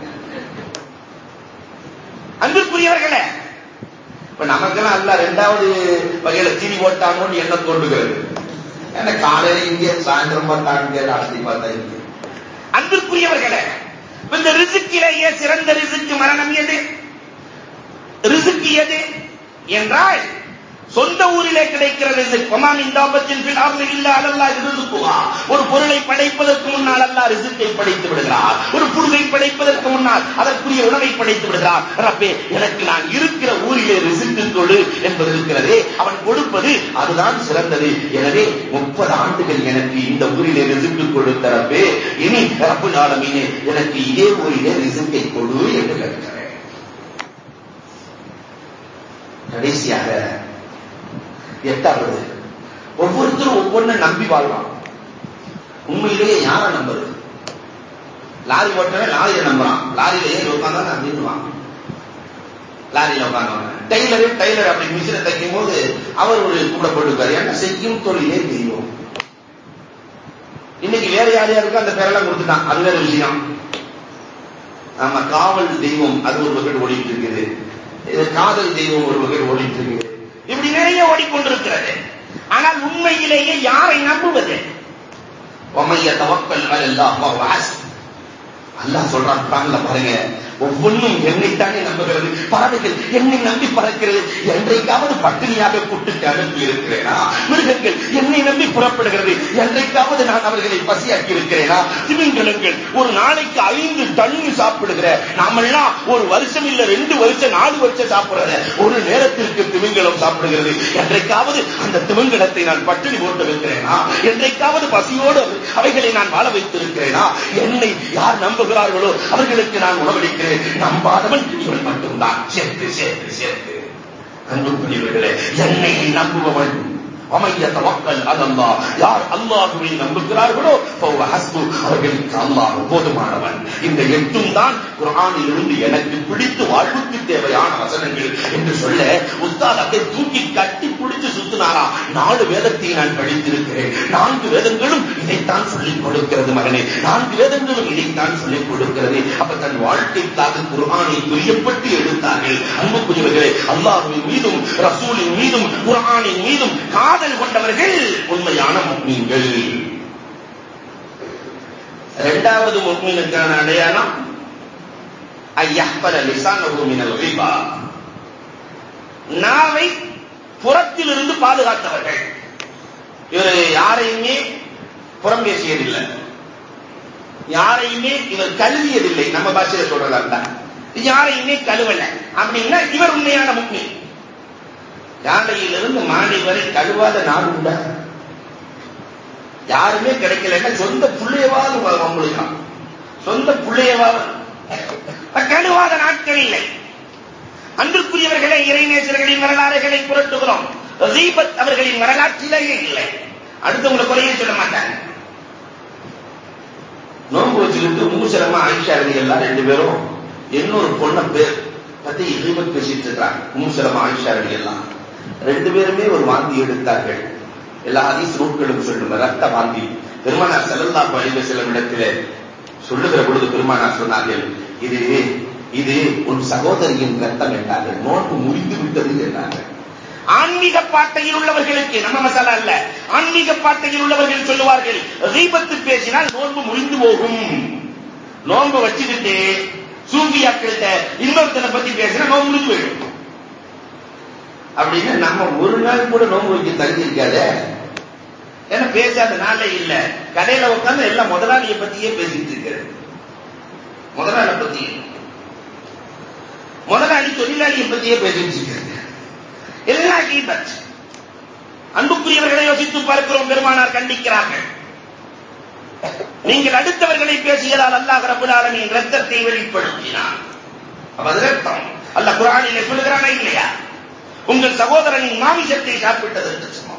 அன்புக்குரியவர்களே இப்ப நமக்கெல்லாம் அல்ல ரெண்டாவது வகையில தீனி போட்டாங்கன்னு என்ன தோன்றுகிறது ஏன்னா காலையில இங்கே சாயந்தரம் பார்த்தா அங்கே ராத்திரி பார்த்தா இங்கே அன்பிற்குரியவர்களே இந்த ரிசுக்கிலேயே சிறந்த ரிசுக்கு மரணம் எது ரிசுக்கு எது என்றால் சொந்த ஊரிலே கிடைக்கிற ரிசுக் ஒமாமின் தாபத்தில் பில் அருள் இல்ல அல்லா ரிசுக்குவா ஒரு பொருளை படைப்பதற்கு முன்னால் அல்லா ரிசுக்கை படைத்து விடுகிறார் ஒரு புழுவை படைப்பதற்கு முன்னால் அதற்குரிய உணவை படைத்து விடுகிறார் ரப்பே எனக்கு நான் இருக்கிற ஊரிலே ரிசுக்கு கொடு என்பது இருக்கிறதே அவன் கொடுப்பது அதுதான் சிறந்தது எனவே முப்பது ஆண்டுகள் எனக்கு இந்த ஊரிலே ரிசுக்கு கொடுத்த ரப்பே இனி ரப்பு நாளமீனே எனக்கு இதே ஊரிலே ரிசுக்கை கொடு என்று கேட்கிறேன் கடைசியாக எட்டாவது ஒவ்வொருத்தரும் ஒவ்வொன்னு நம்பி வாழ்வான் உண்மையிலேயே யாரை நம்புறது லாரி ஓட்டுறவன் லாரியை நம்புறான் லாரியில ஏறி உட்காந்தா நம்பிடுவான் லாரியில உட்காந்தவன் டெய்லரு டெய்லர் அப்படி மிஷினை தைக்கும் போது அவர் ஒரு கூட போட்டுக்காரு ஏன்னா செய்யும் தொழிலே தெய்வம் இன்னைக்கு வேற யார் யாருக்கும் அந்த பேரெல்லாம் கொடுத்துட்டான் அது வேற விஷயம் ஆமா காவல் தெய்வம் அது ஒரு வகை ஓடிட்டு இருக்குது இது காதல் தெய்வம் ஒரு வகை ஓடிட்டு இருக்குது இப்படி நிறைய ஓடிக்கொண்டிருக்கிறது ஆனால் உண்மையிலேயே யாரை நம்புவது ஒமைய தவக்கல் அல்லாஹ் அல்லாஹ் சொல்றான் குரான்ல பாருங்க ஒவ்வொன்றும் என்னைத்தானே நம்புகிறது பறவைகள் என்னை நம்பி பறக்கிறது என்றைக்காவது பட்டினியாக கூட்டுக்கு அனுப்பி இருக்கிறேனா மிருகங்கள் என்னை நம்பி புறப்படுகிறது என்றைக்காவது நான் அவர்களை பசியாக்கி இருக்கிறேனா திமிங்கலங்கள் ஒரு நாளைக்கு ஐந்து டன்னு சாப்பிடுகிற நாமெல்லாம் ஒரு வருஷம் இல்ல ரெண்டு வருஷம் நாலு வருஷம் சாப்பிடுறத ஒரு நேரத்திற்கு திமிங்கலம் சாப்பிடுகிறது என்றைக்காவது அந்த திமிங்கலத்தை நான் பட்டினி போட்டு வைக்கிறேனா என்றைக்காவது பசியோடு அவைகளை நான் வாழ வைத்திருக்கிறேனா என்னை யார் நம்புகிறார்களோ அவர்களுக்கு நான் உணவளிக்கிறேன் நம்பாதவன் இவன் மட்டும்தான் சேர்த்து சேர்த்து சேர்த்து அன்புக்குரியவர்களே என்னை நம்புபவன் அமைய தவக்கல் அதல்லா யார் அல்லாஹுவை நம்புகிறார்களோ ஹஸ்பு அவர்களுக்கு அல்லாஹ் போதுமானவன் இந்த எட்டும் தான் குரானில் இருந்து எனக்கு பிடித்து வாழ்வுக்கு தேவையான வசனங்கள் என்று சொல்ல உஸ்தாத் அதை தூக்கி கட்டி பிடிச்சு சுத்தினாரா நாலு வேதத்தை நான் படித்திருக்கிறேன் நான்கு வேதங்களும் இதைத்தான் சொல்லிக் கொடுக்கிறது மகனே நான்கு வேதங்களும் இதைத்தான் சொல்லிக் கொடுக்கிறது அப்ப தன் வாழ்க்கைக்காக குரானை துரியப்பட்டு எடுத்தார்கள் அன்புக்குரியவர்களே அல்லாஹுவின் மீதும் ரசூலின் மீதும் குரானின் மீதும் காதல் கொண்டவர்கள் உண்மையான முக்மீன்கள் இரண்டாவது முக்மீனுக்கான அடையாளம் ஐயப்பல லிசானஹு மினல் ரிபா நாவை புறத்திலிருந்து பாதுகாத்தவர்கள் இவர் யாரையுமே புறம் பேசியதில்லை யாரையுமே இவர் கழுவியதில்லை நம்ம பாஷையில சொல்றதா இருந்தா யாரையுமே கழுவல அப்படின்னா இவர் உண்மையான முக்மி யானையிலிருந்து மாலை வரை கழுவாத நாடு உண்டா யாருமே கிடைக்கலன்னா சொந்த புள்ளையவாது வம்பளுக்கான் சொந்த புள்ளையவாது கழுவாத நாட்கள் இல்லை அன்பிற்குரியவர்களே இறைநேசர்களின் வரலாறுகளை புரட்டுகிறோம் ரீபத் அவர்களின் வரலாற்றிலேயே இல்லை அடுத்தவங்களை குறைய சொல்ல மாட்டாங்க நோன்பு வச்சுக்கிட்டு மூசலமா ஆயிஷா ரவி எல்லாம் ரெண்டு பேரும் இன்னொரு பொண்ண பேர் பத்தி ரீபத் பேசிட்டு இருக்கிறாங்க மூசலமா ஆயிஷா ரவி எல்லாம் ரெண்டு பேருமே ஒரு வாந்தி எடுத்தார்கள் எல்லா ஹதீஸ் நூட்களும் சொல்லும் ரத்த வாந்தி பெருமானார் செல்லல்லாஹு அலைஹி வஸல்லம் இடத்திலே சொல்லுகிற பொழுது பெருமானார் சொன்னார்கள் இது இது உன் சகோதரியின் ரத்தம் என்றார்கள் நோன்பு முறிந்து விட்டது என்றார்கள் ஆன்மீக பாட்டையில் உள்ளவர்களுக்கு நம்ம மசாலா அல்ல ஆன்மீக பாட்டையில் உள்ளவர்கள் சொல்லுவார்கள் ரீபத்து பேசினால் நோன்பு முறிந்து போகும் நோன்பு வச்சுக்கிட்டு சூஃபியாக்கள்கிட்ட இன்னொருத்தனை பத்தி பேசினா நோன்பு முடிஞ்சு போயிடும் அப்படின்னு நம்ம ஒரு நாள் கூட நோன்பு வைக்க தங்கியிருக்காதே ஏன்னா பேசாத நாளே இல்ல கடையில உட்கார்ந்து எல்லாம் முதலாளியை பத்தியே பேசிட்டு இருக்கிறது முதலாளி பத்தி முதலாளி தொழிலாளியை பத்தியே பேசிட்டு இருக்கிறது எல்லாம் கீபத் அன்புக்குரியவர்களை யோசித்து பார்க்கிறோம் பெருமானார் கண்டிக்கிறார்கள் நீங்கள் அடுத்தவர்களை பேசியதால் அல்லாஹ் ரபுல் ஆலமீன் ரத்தத்தை வெளிப்படுத்தினான் அப்ப அது ரத்தம் அல்லாஹ் குர்ஆனிலே சொல்லுகிறானா இல்லையா உங்கள் சகோதரனின் மாமிசத்தை சாப்பிட்டதற்கு சமம்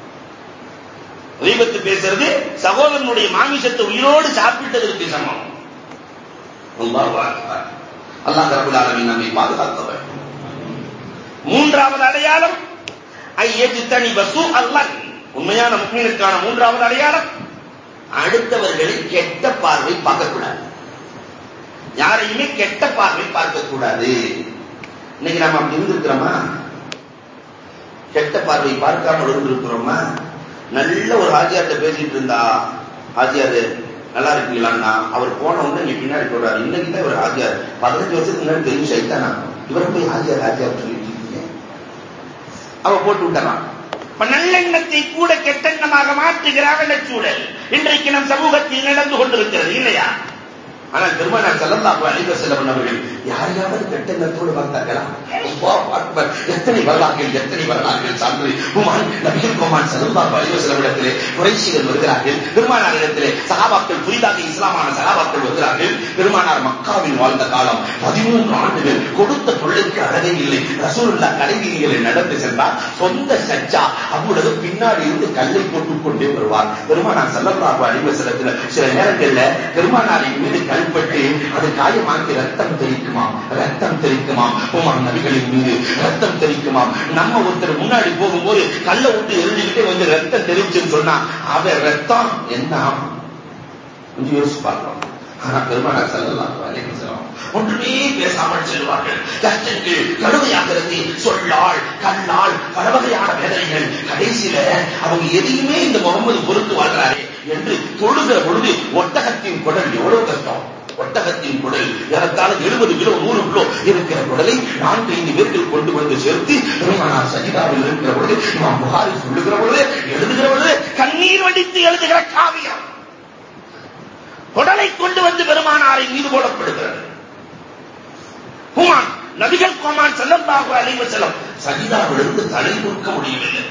ரீபத்து பேசுறது சகோதரனுடைய மாமிசத்தை உயிரோடு சாப்பிட்டதற்கு சமம் அல்லாஹ் அக்பர் அல்லாஹ் ரபுல் ஆலமீன் நம்மை பாதுகாக்க வேண்டும் மூன்றாவது அடையாளம் ஐயஜு தனி பசு அல்லன் உண்மையான முக்மீனுக்கான மூன்றாவது அடையாளம் அடுத்தவர்களை கெட்ட பார்வை பார்க்கக்கூடாது யாரையுமே கெட்ட பார்வை பார்க்கக்கூடாது இன்னைக்கு நம்ம அப்படி இருந்திருக்கிறோமா கெட்ட பார்வை பார்க்காமல் இருந்திருக்கிறோமா நல்ல ஒரு ஆஜியார்ட்ட பேசிட்டு இருந்தா ஆஜியாரு நல்லா இருக்கீங்களான்னா அவர் போன உடனே நீ பின்னாடி போடுறாரு இன்னைக்கு தான் இவர் ஆஜியார் பதினஞ்சு வருஷத்துக்கு முன்னாடி தெரியும் சைத்தானா இவரை போய் ஆஜியார் ஆஜியார் சொல்லிட்டு இருக்கீங்க அவ போட்டு விட்டான் இப்ப நல்லெண்ணத்தை கூட கெட்டெண்ணமாக மாற்றுகிறார்கள் சூழல் இன்றைக்கு நம் சமூகத்தில் நடந்து கொண்டிருக்கிறது இல்லையா ஆனால் பெருமானார் செல்லல்லாஹு அலைஹி வஸல்லம் அவர்கள் யாரையாவது கெட்டெண்ணத்தோடு பார்த்தார்களா அல்லாஹ் அக்பர் எத்தனை வரலாறுகள் எத்தனை வரலாறுகள் சார்ந்து உமான் நபிகள் கோமான் செல்லல்லாஹு அலைஹி வஸல்லம் இடத்திலே குறைஷிகள் வருகிறார்கள் பெருமானார் இடத்திலே சஹாபாக்கள் புதிதாக இஸ்லாமான சஹாபாக்கள் வருகிறார்கள் பெருமானார் மக்காவில் வாழ்ந்த காலம் பதிமூன்று ஆண்டுகள் கொடுத்த தொழிலுக்கு அழகே இல்லை ரசூலுல்லா கடைவீதிகளை நடந்து சென்றார் சொந்த சச்சா அவ்வளவு பின்னாடி இருந்து கல்லை போட்டுக் கொண்டே வருவார் பெருமானார் செல்லல்லாஹு அலைஹி வஸல்லத்தில் சில நேரங்கள்ல பெருமானாரின் மீது கல்பட்டு அது காயமாக்கி ரத்தம் தெரிக்குமாம் ரத்தம் தெரிக்குமாம் உமான் நபிகளின் மீது ரத்தம் தெரிக்குமாம் நம்ம ஒருத்தர் முன்னாடி போகும்போது கல்லை விட்டு எரிஞ்சுக்கிட்டே வந்து ரத்தம் தெரிச்சுன்னு சொன்னா அவன் ரத்தம் என்ன ஆகும்? கொஞ்சம் யோசிச்சு பார்க்கலாம் ஆனா பெருமானார் செல்லலாம் அலைவசலம் ஒன்றுமே பேசாமல் செல்வார்கள் கஷ்டங்கள் கடுமையாகிறது சொல்லால் கண்ணால் பல வகையான வேதனைகள் கடைசியில அவங்க எதையுமே இந்த முகமது பொறுத்து வாழ்றாரே என்று தொழுகிற பொழுது ஒட்டகத்தின் குடல் எவ்வளவு கஷ்டம் ஒட்டகத்தின் குடல் ஏறத்தாழ எழுபது கிலோ நூறு கிலோ இருக்கிற குடலை நான்கு ஐந்து பேர்கள் கொண்டு வந்து சேர்த்து பெருமானார் சஜிதாவில் இருக்கிற பொழுது இமாம் புகாரி சொல்லுகிற பொழுது எழுதுகிற பொழுது கண்ணீர் வடித்து எழுதுகிற காவியம் குடலை கொண்டு வந்து பெருமானாரை மீது போடப்படுகிறது ஹுமான் நபிகள் கோமான் செல்லல்லாஹு அலைஹி வஸல்லம் சஜிதாவிலிருந்து தலை கொடுக்க முடியவில்லை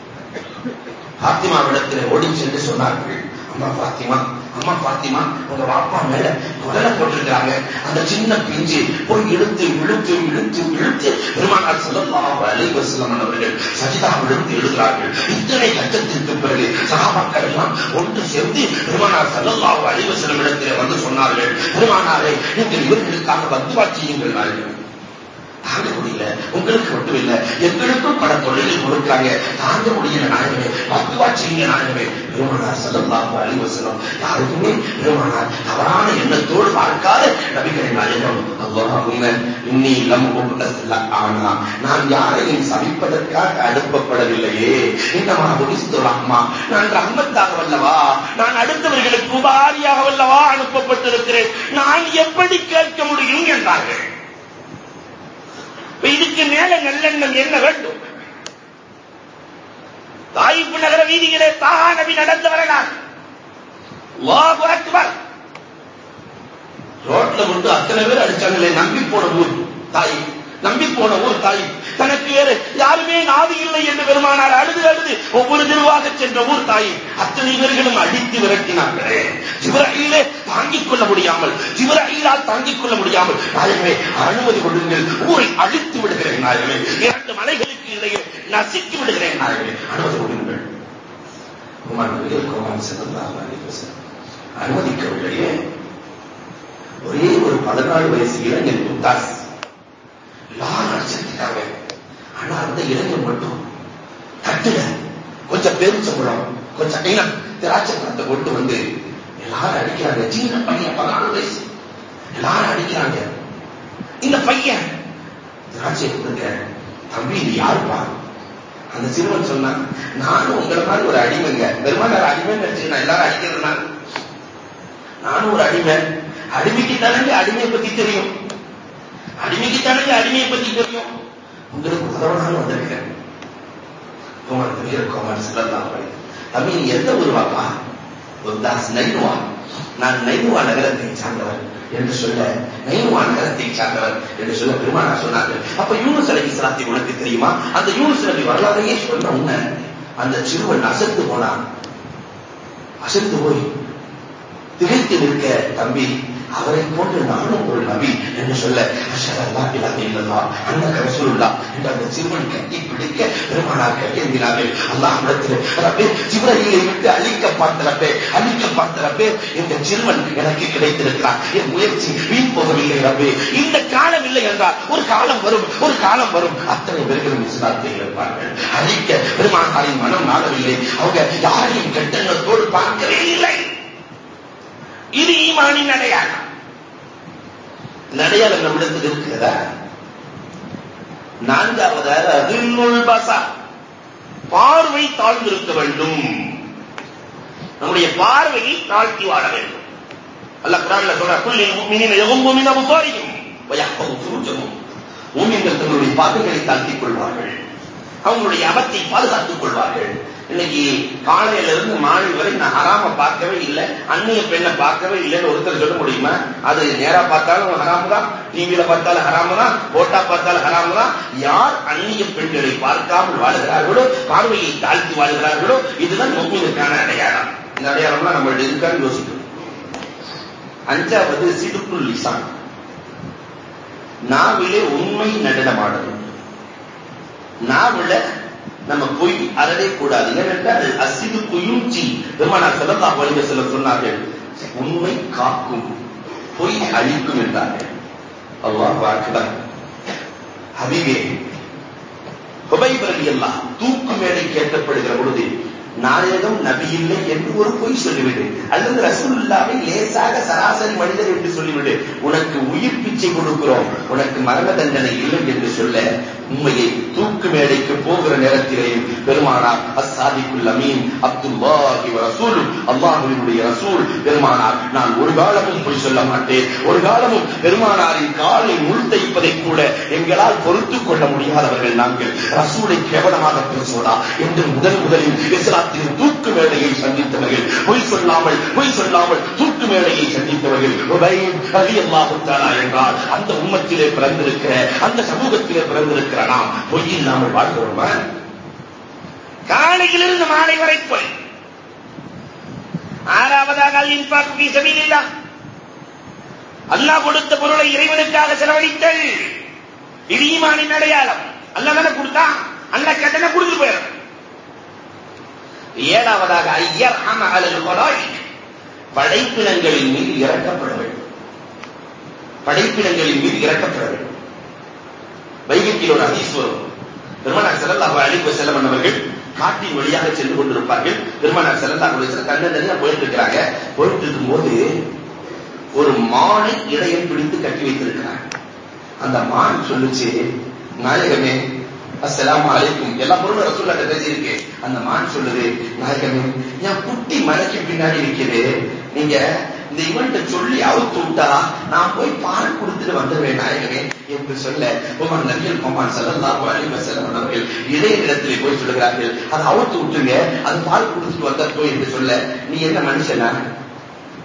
பாத்திமாவிடத்தில் ஓடி சென்று சொன்னார்கள் அம்மா பாத்திமா அம்மா பாத்திமா உங்க அப்பா மேல குடலை போட்டிருக்கிறாங்க அந்த சின்ன பிஞ்சு போய் இழுத்து இழுத்து இழுத்து இழுத்து பெருமானார் செல்லல்லாஹு அலைஹி வஸல்லம் அவர்கள் சஜிதாவிலிருந்து எழுதுகிறார்கள் இத்தனை கஷ்டத்திற்கு பிறகு சகாபாக்கள் எல்லாம் ஒன்று சேர்ந்து பெருமானார் செல்லல்லாஹு அலைஹி வஸல்லம் இடத்திலே வந்து சொன்னார்கள் பெருமானாரே நீங்கள் இவர்களுக்காக பத்துவா செய்யுங்கள் நாங்கள் தாங்க முடியல உங்களுக்கு மட்டும் இல்ல எங்களுக்கும் பல தொழில்கள் கொடுக்கிறாங்க தாங்க முடியல நாயகமே பத்துவா செய்யுங்க நாயகமே பெருமானார் செல்லல்லாஹு அலைஹி வஸல்லம் யாருக்குமே பெருமானார் தவறான எண்ணத்தோடு பார்க்காத நபிகள் நாயகம் அல்லாஹும்ம இன்னி லம் உபதல்ல ஆனா நான் யாரையும் சபிப்பதற்காக அனுப்பப்படவில்லையே இன்னமா புரிஸ்து ரஹ்மா நான் ரஹ்மத்தாக வல்லவா நான் அடுத்தவர்களுக்கு உபாரியாக வல்லவா அனுப்பப்பட்டிருக்கிறேன் நான் எப்படி கேட்க முடியும் என்றார்கள் இப்ப இதுக்கு மேல நல்லெண்ணம் என்ன வேண்டும் தாயிப்பு நகர வீதியிலே தாகா நபி நடந்து வரலாம் அல்லாஹு அக்பர் ரோட்ல கொண்டு அத்தனை பேர் அடிச்சாங்களே நம்பி போன ஊர் தாய் நம்பி போன ஊர் தாய் தனக்கு வேறு யாருமே நாதி இல்லை என்று பெருமானார் அழுது அழுது ஒவ்வொரு தெருவாக சென்ற ஊர் தாய் அத்தனை பேர்களும் அடித்து விரட்டினார்களே ஜிவராயிலே தாங்கிக் கொள்ள முடியாமல் ஜிவராயிலால் தாங்கிக் கொள்ள முடியாமல் நாயகமே அனுமதி கொள்ளுங்கள் ஊரை அழித்து விடுகிறேன் நாயகமே இரண்டு மலைகளுக்கு இடையே நசித்து விடுகிறேன் நாயகமே அனுமதி கொடுங்கள் உமர் நபிகள் கோமான் செல்லல்லாஹு அலைஹி வஸல்லம் அனுமதிக்கவில்லையே ஒரே ஒரு பதினாலு வயசு இளைஞன் முத்தாஸ் எல்லாரும் அடிச்சிருக்காங்க ஆனா அந்த இளைஞன் மட்டும் தட்டுல கொஞ்சம் பெருச்சம்பளம் கொஞ்சம் இனம் திராட்சை பழத்தை கொண்டு வந்து எல்லாரும் அடிக்கிறாங்க சின்ன பையன் பதினாலு வயசு எல்லாரும் அடிக்கிறாங்க இந்த பையன் திராட்சை கொடுங்க தம்பி இது யாருப்பா அந்த சிறுவன் சொன்னான் நானும் உங்களை மாதிரி ஒரு அடிமைங்க பெருமானார் அடிமை நினைச்சுக்கணும் எல்லாரும் அடிக்கிறதுனா நானும் ஒரு அடிமை அடிமைக்கு தானங்க அடிமையை பத்தி தெரியும் அடிமைக்கு தானங்க அடிமையை பத்தி தெரியும் உங்களுக்கு உதவனாலும் வந்திருக்கேன் குமார் பெரியர் குமார் சிலந்தான் தம்பி நீ எந்த ஊருவாப்பா ஒரு தாஸ் நைனுவா நான் நைனுவா நகரத்தை சார்ந்தவர் என்று சொல்ல நைனுவா நகரத்தை சார்ந்தவர் என்று சொல்ல பெருமானா சொன்னார்கள் அப்ப யூனுஸ் அலி இஸ்லாத்தை உனக்கு தெரியுமா அந்த யூனுஸ் அலி வரலாறையே சொன்ன உன்ன அந்த சிறுவன் அசந்து போனான் அசந்து போய் திகைத்து நிற்க தம்பி அவரை போன்று நானும் ஒரு நபி என்று சொல்ல அஷரல்லா இல்லாத இல்லல்லா அந்த ரசூலுல்லா என்று அந்த சிறுவன் கட்டி பிடிக்க பெருமானார் கையேந்தினார்கள் அல்லாஹ் இடத்தில் ரப்பே ஜிப்ரஹீலை விட்டு அழிக்க பார்த்த ரப்பே அழிக்க பார்த்த ரப்பே இந்த சிறுவன் எனக்கு கிடைத்திருக்கிறார் என் முயற்சி வீண் போகவில்லை ரப்பே இந்த காலம் இல்லை என்றால் ஒரு காலம் வரும் ஒரு காலம் வரும் அத்தனை பேர்களும் இஸ்லாத்தை இருப்பார்கள் அழிக்க பெருமானாரின் மனம் நாடவில்லை அவங்க யாரையும் கெட்டெண்ணத்தோடு பார்க்கவே இல்லை இது ஈமானின் அடையாளம் இந்த அடையாளம் நம்மிடத்தில் இருக்கிறதா நான்காவதாக அதிர்நுள் பசா பார்வை தாழ்ந்திருக்க வேண்டும் நம்முடைய பார்வையை தாழ்த்தி வாழ வேண்டும் அல்ல குரான்ல சொல்ற புள்ளி முமினின் எகும் முமின் அபுசாரியும் வயப்பகு புருஜமும் மூமின்கள் தங்களுடைய பார்வைகளை தாழ்த்திக் கொள்வார்கள் அவங்களுடைய அபத்தை பாதுகாத்துக் கொள்வார்கள் இன்னைக்கு காலையில இருந்து மாலை வரை நான் ஹராம பார்க்கவே இல்லை அந்நிய பெண்ணை பார்க்கவே இல்லைன்னு ஒருத்தர் சொல்ல முடியுமா அது நேரா பார்த்தாலும் ஹராமு தான் டிவியில பார்த்தாலும் ஹராமு தான் போட்டா பார்த்தாலும் ஹராமு தான் யார் அந்நிய பெண்களை பார்க்காமல் வாழ்கிறார்களோ பார்வையை தாழ்த்தி வாழ்கிறார்களோ இதுதான் மொம்மினுக்கான அடையாளம் இந்த அடையாளம்லாம் நம்மளுடைய இருக்கான்னு யோசிக்கணும் அஞ்சாவது சிடுக்குள் லிசான் நாவிலே உண்மை நடனமாடணும் நாவில நம்ம பொய் அறவே கூடாது ஏனென்றால் அசிது குயுஞ்சி பெருமானார் செல்லல்லா வலிக செல்ல சொன்னார்கள் உண்மை காக்கும் பொய் அழிக்கும் என்றார்கள் அல்லாஹ் வாக்குதான் ஹபீபே ஹுபைபரலி எல்லாம் தூக்கு மேடை கேட்கப்படுகிற பொழுது நாயகம் நபி இல்லை என்று ஒரு பொய் சொல்லிவிடு அல்லது ரசூலுல்லாவை லேசாக சராசரி மனிதர் என்று சொல்லிவிடு உனக்கு உயிர் பிச்சை கொடுக்கிறோம் உனக்கு மரண தண்டனை இல்லை என்று சொல்ல உண்மையை தூக்கு மேடைக்கு போகிற நேரத்திலேயும் பெருமானார் அசாதிக்குல் அமீன் அப்துல்லாஹி ரசூல் அல்லாஹுவினுடைய ரசூல் பெருமானார் நான் ஒரு காலமும் பொய் சொல்ல மாட்டேன் ஒரு காலமும் பெருமானாரின் காலை முள் தைப்பதை கூட எங்களால் பொறுத்துக் கொள்ள முடியாதவர்கள் நாங்கள் ரசூலை கேவலமாக பேசுவதா என்று முதல் முதலில் இஸ்லாத்தின் தூக்கு மேடையை சந்தித்தவர்கள் பொய் சொல்லாமல் பொய் சொல்லாமல் தூக்கு மேடையை சந்தித்தவர்கள் ரலியல்லாஹு தஆலா என்றால் அந்த உம்மத்திலே பிறந்திருக்கிற அந்த சமூகத்திலே பிறந்திருக்கிற நாம் பொய் இல்லாமல் வாழ்கிறோமா காலையிலிருந்து மாலை வரை பொய் ஆறாவதாக அல் இன்பாக் ஃபீ சபீலில்லாஹ் அல்லாஹ் கொடுத்த பொருளை இறைவனுக்காக செலவழித்தல் இது ஈமானின் அடையாளம் அல்லாஹ் தானே கொடுத்தா அல்லாஹ் கேட்டன கொடுத்துட்டு போயிடும் ஏழாவதாக ஐயர் அம அலல் கொலாய் படைப்பினங்களின் மீது இறக்கப்பட வேண்டும் படைப்பினங்களின் மீது இறக்கப்பட வேண்டும் வைகத்தில் ஒரு அதீஸ்வரம் பெருமானார் செல்லல்லாஹு அலைஹி வஸல்லம் அவர்கள் காட்டின் வழியாக சென்று கொண்டிருப்பார்கள் பெருமானார் செல்லல்லாஹு அலைஹி வஸல்லம் கண்ண தனியா போயிட்டு இருக்கிறாங்க போயிட்டு இருக்கும்போது ஒரு மானை இடையம் பிடித்து கட்டி வைத்திருக்கிறார் அந்த மான் சொல்லுச்சு நாயகமே அஸ்ஸலாமு அலைக்கும் எல்லா பொருளும் ரசூல்லாட்ட பேசியிருக்கு அந்த மான் சொல்லுது நாயகமே என் குட்டி மலைக்கு பின்னாடி நிக்குது நீங்க இந்த இவன்ட்ட சொல்லி அவுத்து விட்டா நான் போய் பால் கொடுத்துட்டு வந்துடுவேன் நாயகமே என்று சொல்ல உமர் நபிகள் பொம்மான் செல்லல்லாஹு அலைஹி வஸல்லம் அவர்கள் இளைய இடத்திலே போய் சொல்லுகிறார்கள் அதை அவுத்து விட்டுங்க அது பால் கொடுத்துட்டு வந்தப்போ என்று சொல்ல நீ என்ன மனுஷனா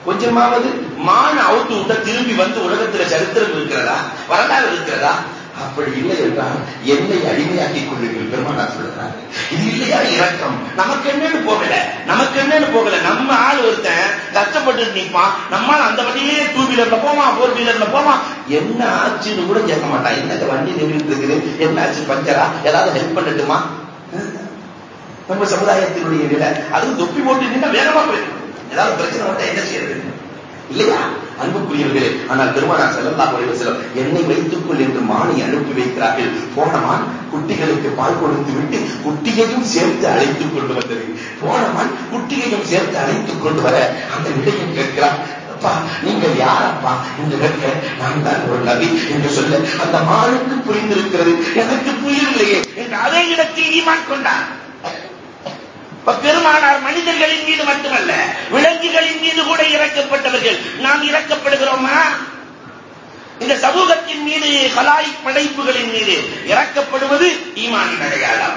கொஞ்சமாவது மான அவுத்து விட்ட திரும்பி வந்து உலகத்துல சரித்திரம் இருக்கிறதா வரலாறு இருக்கிறதா அப்ப அப்படி இல்லை என்றால் என்னை அடிமையாக்கிக் கொள்ளுங்கள் பெருமானார் சொல்லுகிறார் இது இல்லையா இரக்கம் நமக்கு என்னன்னு போகல நமக்கு என்னன்னு போகல நம்ம ஆள் ஒருத்தன் கஷ்டப்பட்டு நிற்பான் நம்மால் அந்த வண்டியிலே டூ வீலர்ல போவான் ஃபோர் வீலர்ல போவான் என்ன ஆச்சுன்னு கூட கேட்க மாட்டான் என்னங்க வண்டி நின்றுட்டு இருக்குது என்ன ஆச்சு பஞ்சரா ஏதாவது ஹெல்ப் பண்ணட்டுமா நம்ம சமுதாயத்தினுடைய நிலை அதுவும் தொப்பி போட்டு நின்னா வேகமா போயிடும் ஏதாவது பிரச்சனை வந்தா என்ன செய்யறது இல்லையா அன்புக்குரியவர்களே ஆனால் பெருமானார் செல்லல்லாஹு அலைஹி வஸல்லம் என்னை வைத்துக்கொள் என்று மானை அனுப்பி வைக்கிறார்கள் போனமான் குட்டிகளுக்கு பால் கொடுத்து விட்டு குட்டியையும் சேர்த்து அழைத்துக் கொண்டு வந்தது போனமான் குட்டியையும் சேர்த்து அழைத்துக் கொண்டு வர அந்த விடையும் கேட்கிறார் அப்பா நீங்கள் யாரப்பா என்று கேட்க நான் தான் ஒரு நபி என்று சொல்ல அந்த மானுக்கு புரிந்திருக்கிறது எனக்கு புரியவில்லையே என்று அதே இடத்தில் ஈமான் கொண்டார் பெருமானார் மனிதர்களின் மீது மட்டுமல்ல விலங்குகளின் மீது கூட இறக்கப்பட்டவர்கள் நாம் இறக்கப்படுகிறோமா இந்த சமூகத்தின் மீது கலாய் படைப்புகளின் மீது இறக்கப்படுவது ஈமானின் அடையாளம்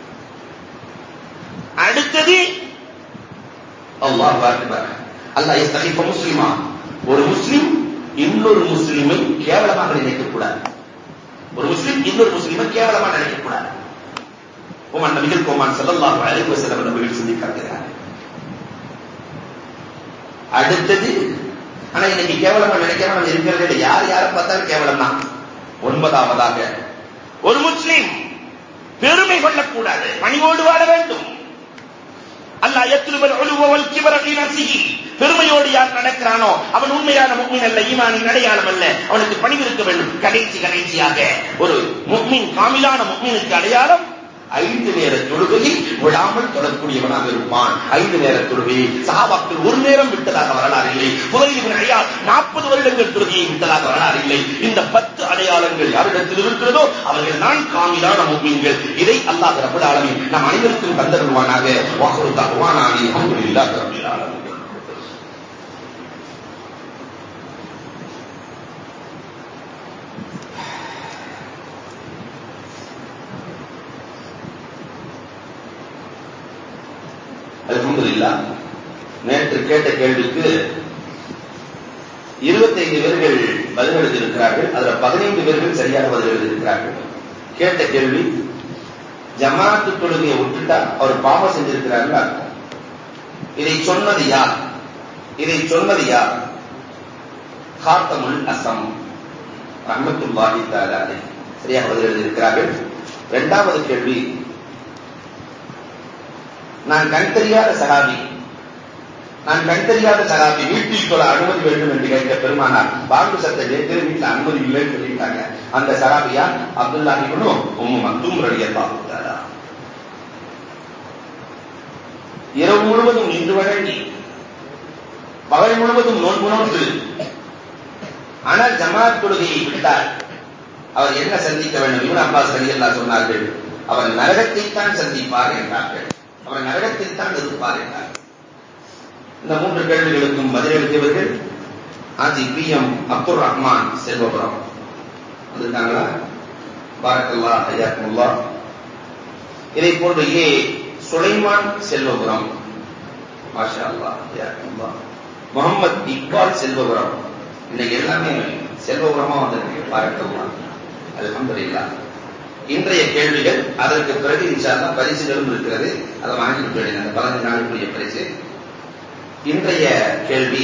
அடுத்தது அல்லாஹ் அக்பர் அல்லாஹ் யஸ்தகிஃப முஸ்லிமா ஒரு முஸ்லிம் இன்னொரு முஸ்லிமை கேவலமாக நினைக்கக்கூடாது ஒரு முஸ்லிம் இன்னொரு முஸ்லிமை கேவலமாக நினைக்கக்கூடாது உமன் நபிகள் கோமான் செல்லல்லாஹு அலைஹி வஸல்லம் நபிகள் சொல்லி காட்டுகிறார் அடுத்தது ஆனா இன்னைக்கு கேவலமா நினைக்காம இருக்கிறது இல்லை யார் யாரை பார்த்தாலும் கேவலம் தான் ஒன்பதாவதாக ஒரு முஸ்லிம் பெருமை கொள்ளக்கூடாது பணிவோடு வாழ வேண்டும் அல்லாஹ் எத்துலுபல் ஒழுவல் கிபரகி நசிகி பெருமையோடு யார் நடக்கிறானோ அவன் உண்மையான முக்மின் அல்ல ஈமானின் அடையாளம் அல்ல அவனுக்கு பணிவு இருக்க வேண்டும் கடைசி கடைசியாக ஒரு முக்மின் காமிலான முக்மினுக்கு அடையாளம் ஐந்து நேர தொழுகையை விடாமல் தொடரக்கூடியவனாக இருப்பான் ஐந்து நேர தொழுகையை சகாபாக்கள் ஒரு நேரம் விட்டதாக வரலாறு இல்லை புதையிலின் ஐயா நாற்பது வருடங்கள் தொழுகையை விட்டதாக வரலாறு இல்லை இந்த பத்து அடையாளங்கள் யாரிடத்தில் இருக்கிறதோ அவர்கள் தான் காமிலான முக்மீன்கள் இதை அல்லாஹ் ரப்பல் ஆலமீன் நம் அனைவருக்கும் தந்தருவானாக வாக்குறு தகுவானானி அல்ஹம்துலில்லாஹ் ரப்பில் ஆலமீன் அல்ஹம்துலில்லா நேற்று கேட்ட கேள்விக்கு இருபத்தைந்து பேர்கள் பதில் எழுதியிருக்கிறார்கள் அதுல பதினைந்து பேர்கள் சரியாக பதில் எழுதியிருக்கிறார்கள் கேட்ட கேள்வி ஜமாத்து தொழுகையை விட்டுட்டா அவர் பாவம் செஞ்சிருக்கிறார்கள் அர்த்தம் இதை சொன்னது யார் இதை சொன்னது யார் காத்தமுல் அசம் ரஹமத்துல்லாஹி தஆலா சரியாக பதில் எழுதியிருக்கிறார்கள் இரண்டாவது கேள்வி நான் கண் தெரியாத சகாபி நான் கண் தெரியாத சகாபி வீட்டில் தொழ அனுமதி வேண்டும் என்று கேட்க பெருமானார் பாங்கு சத்த கேட்டு வீட்டில் அனுமதி இல்லைன்னு சொல்லிட்டாங்க அந்த சகாபியா அப்துல்லா இவனும் உம்மு மக்தூம் ரலியல்லா இரவு முழுவதும் நின்று வழங்கி பகல் முழுவதும் நோன்பு நோன்று ஆனால் ஜமாத் தொழுகையை விட்டார் அவர் என்ன சந்திக்க வேண்டும் இவன் அப்பாஸ் ரலியல்லா சொன்னார்கள் அவர் நரகத்தைத்தான் சந்திப்பார் என்றார்கள் அவர் நரகத்தில் தான் இருப்பார் என்றார் இந்த மூன்று கேள்விகளுக்கும் பதிலளித்தவர்கள் ஆஜி பி எம் அப்துல் ரஹ்மான் செல்வபுரம் வந்திருக்காங்களா பாரக்கல்லா ஐயாக்குல்லா இதை போன்று ஏ சுலைமான் செல்வபுரம் மாஷா அல்லா ஐயாக்குல்லா முகமது இக்பால் செல்வபுரம் இன்னைக்கு எல்லாமே செல்வபுரமா வந்திருக்கு பாரக்கல்லா அல்ஹம்துலில்லாஹ் இன்றைய கேள்விகள் அதற்கு பிறகு இன்ஷால்லா பரிசுகளும் இருக்கிறது அதை வாங்கிட்டு போயிடுங்க அந்த பதினஞ்சு நாளுக்குரிய பரிசு இன்றைய கேள்வி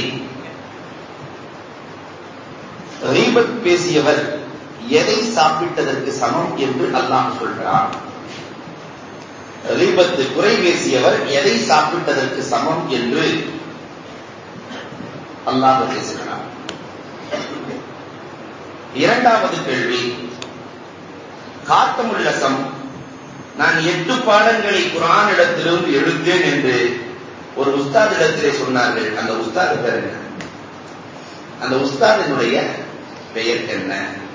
ரீபத் பேசியவர் எதை சாப்பிட்டதற்கு சமம் என்று அல்லாஹ் சொல்கிறார் ரீபத்து குறை பேசியவர் எதை சாப்பிட்டதற்கு சமம் என்று அல்லாஹ் பேசுகிறார் இரண்டாவது கேள்வி காத்தமுல்லசம் நான் எட்டு பாடங்களை குரானிடத்திலிருந்து எழுத்தேன் என்று ஒரு உஸ்தாதிடத்திலே சொன்னார்கள் அந்த உஸ்தாது பேர் என்ன அந்த உஸ்தாதினுடைய பெயர் என்ன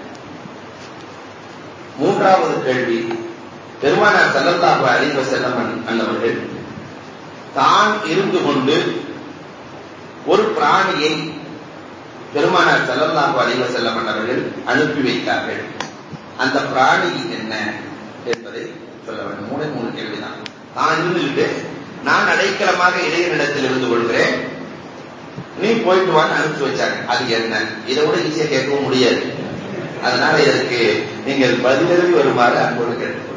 மூன்றாவது கேள்வி பெருமானார் செல்லல்லாஹு அலைஹி செல்லம் அன்னவர்கள் தான் இருந்து கொண்டு ஒரு பிராணியை பெருமானார் செல்லல்லாஹு அலைஹி செல்லம் அன்னவர்கள் அனுப்பி வைத்தார்கள் அந்த பிராணி என்ன என்பதை சொல்ல வேண்டும் மூணு மூணு கேள்விதான் நான் இருந்துகிட்டு நான் அடைக்கலமாக இடையனிடத்தில் இருந்து கொள்கிறேன் நீ போயிட்டு வான்னு அனுப்பிச்சு வச்சாங்க அது என்ன இதை விட ஈஸியா கேட்கவும் முடியாது அதனால இதற்கு நீங்கள் பதிலெழுதி வருமாறு அன்போடு கேட்டுக்கொள்கிறேன்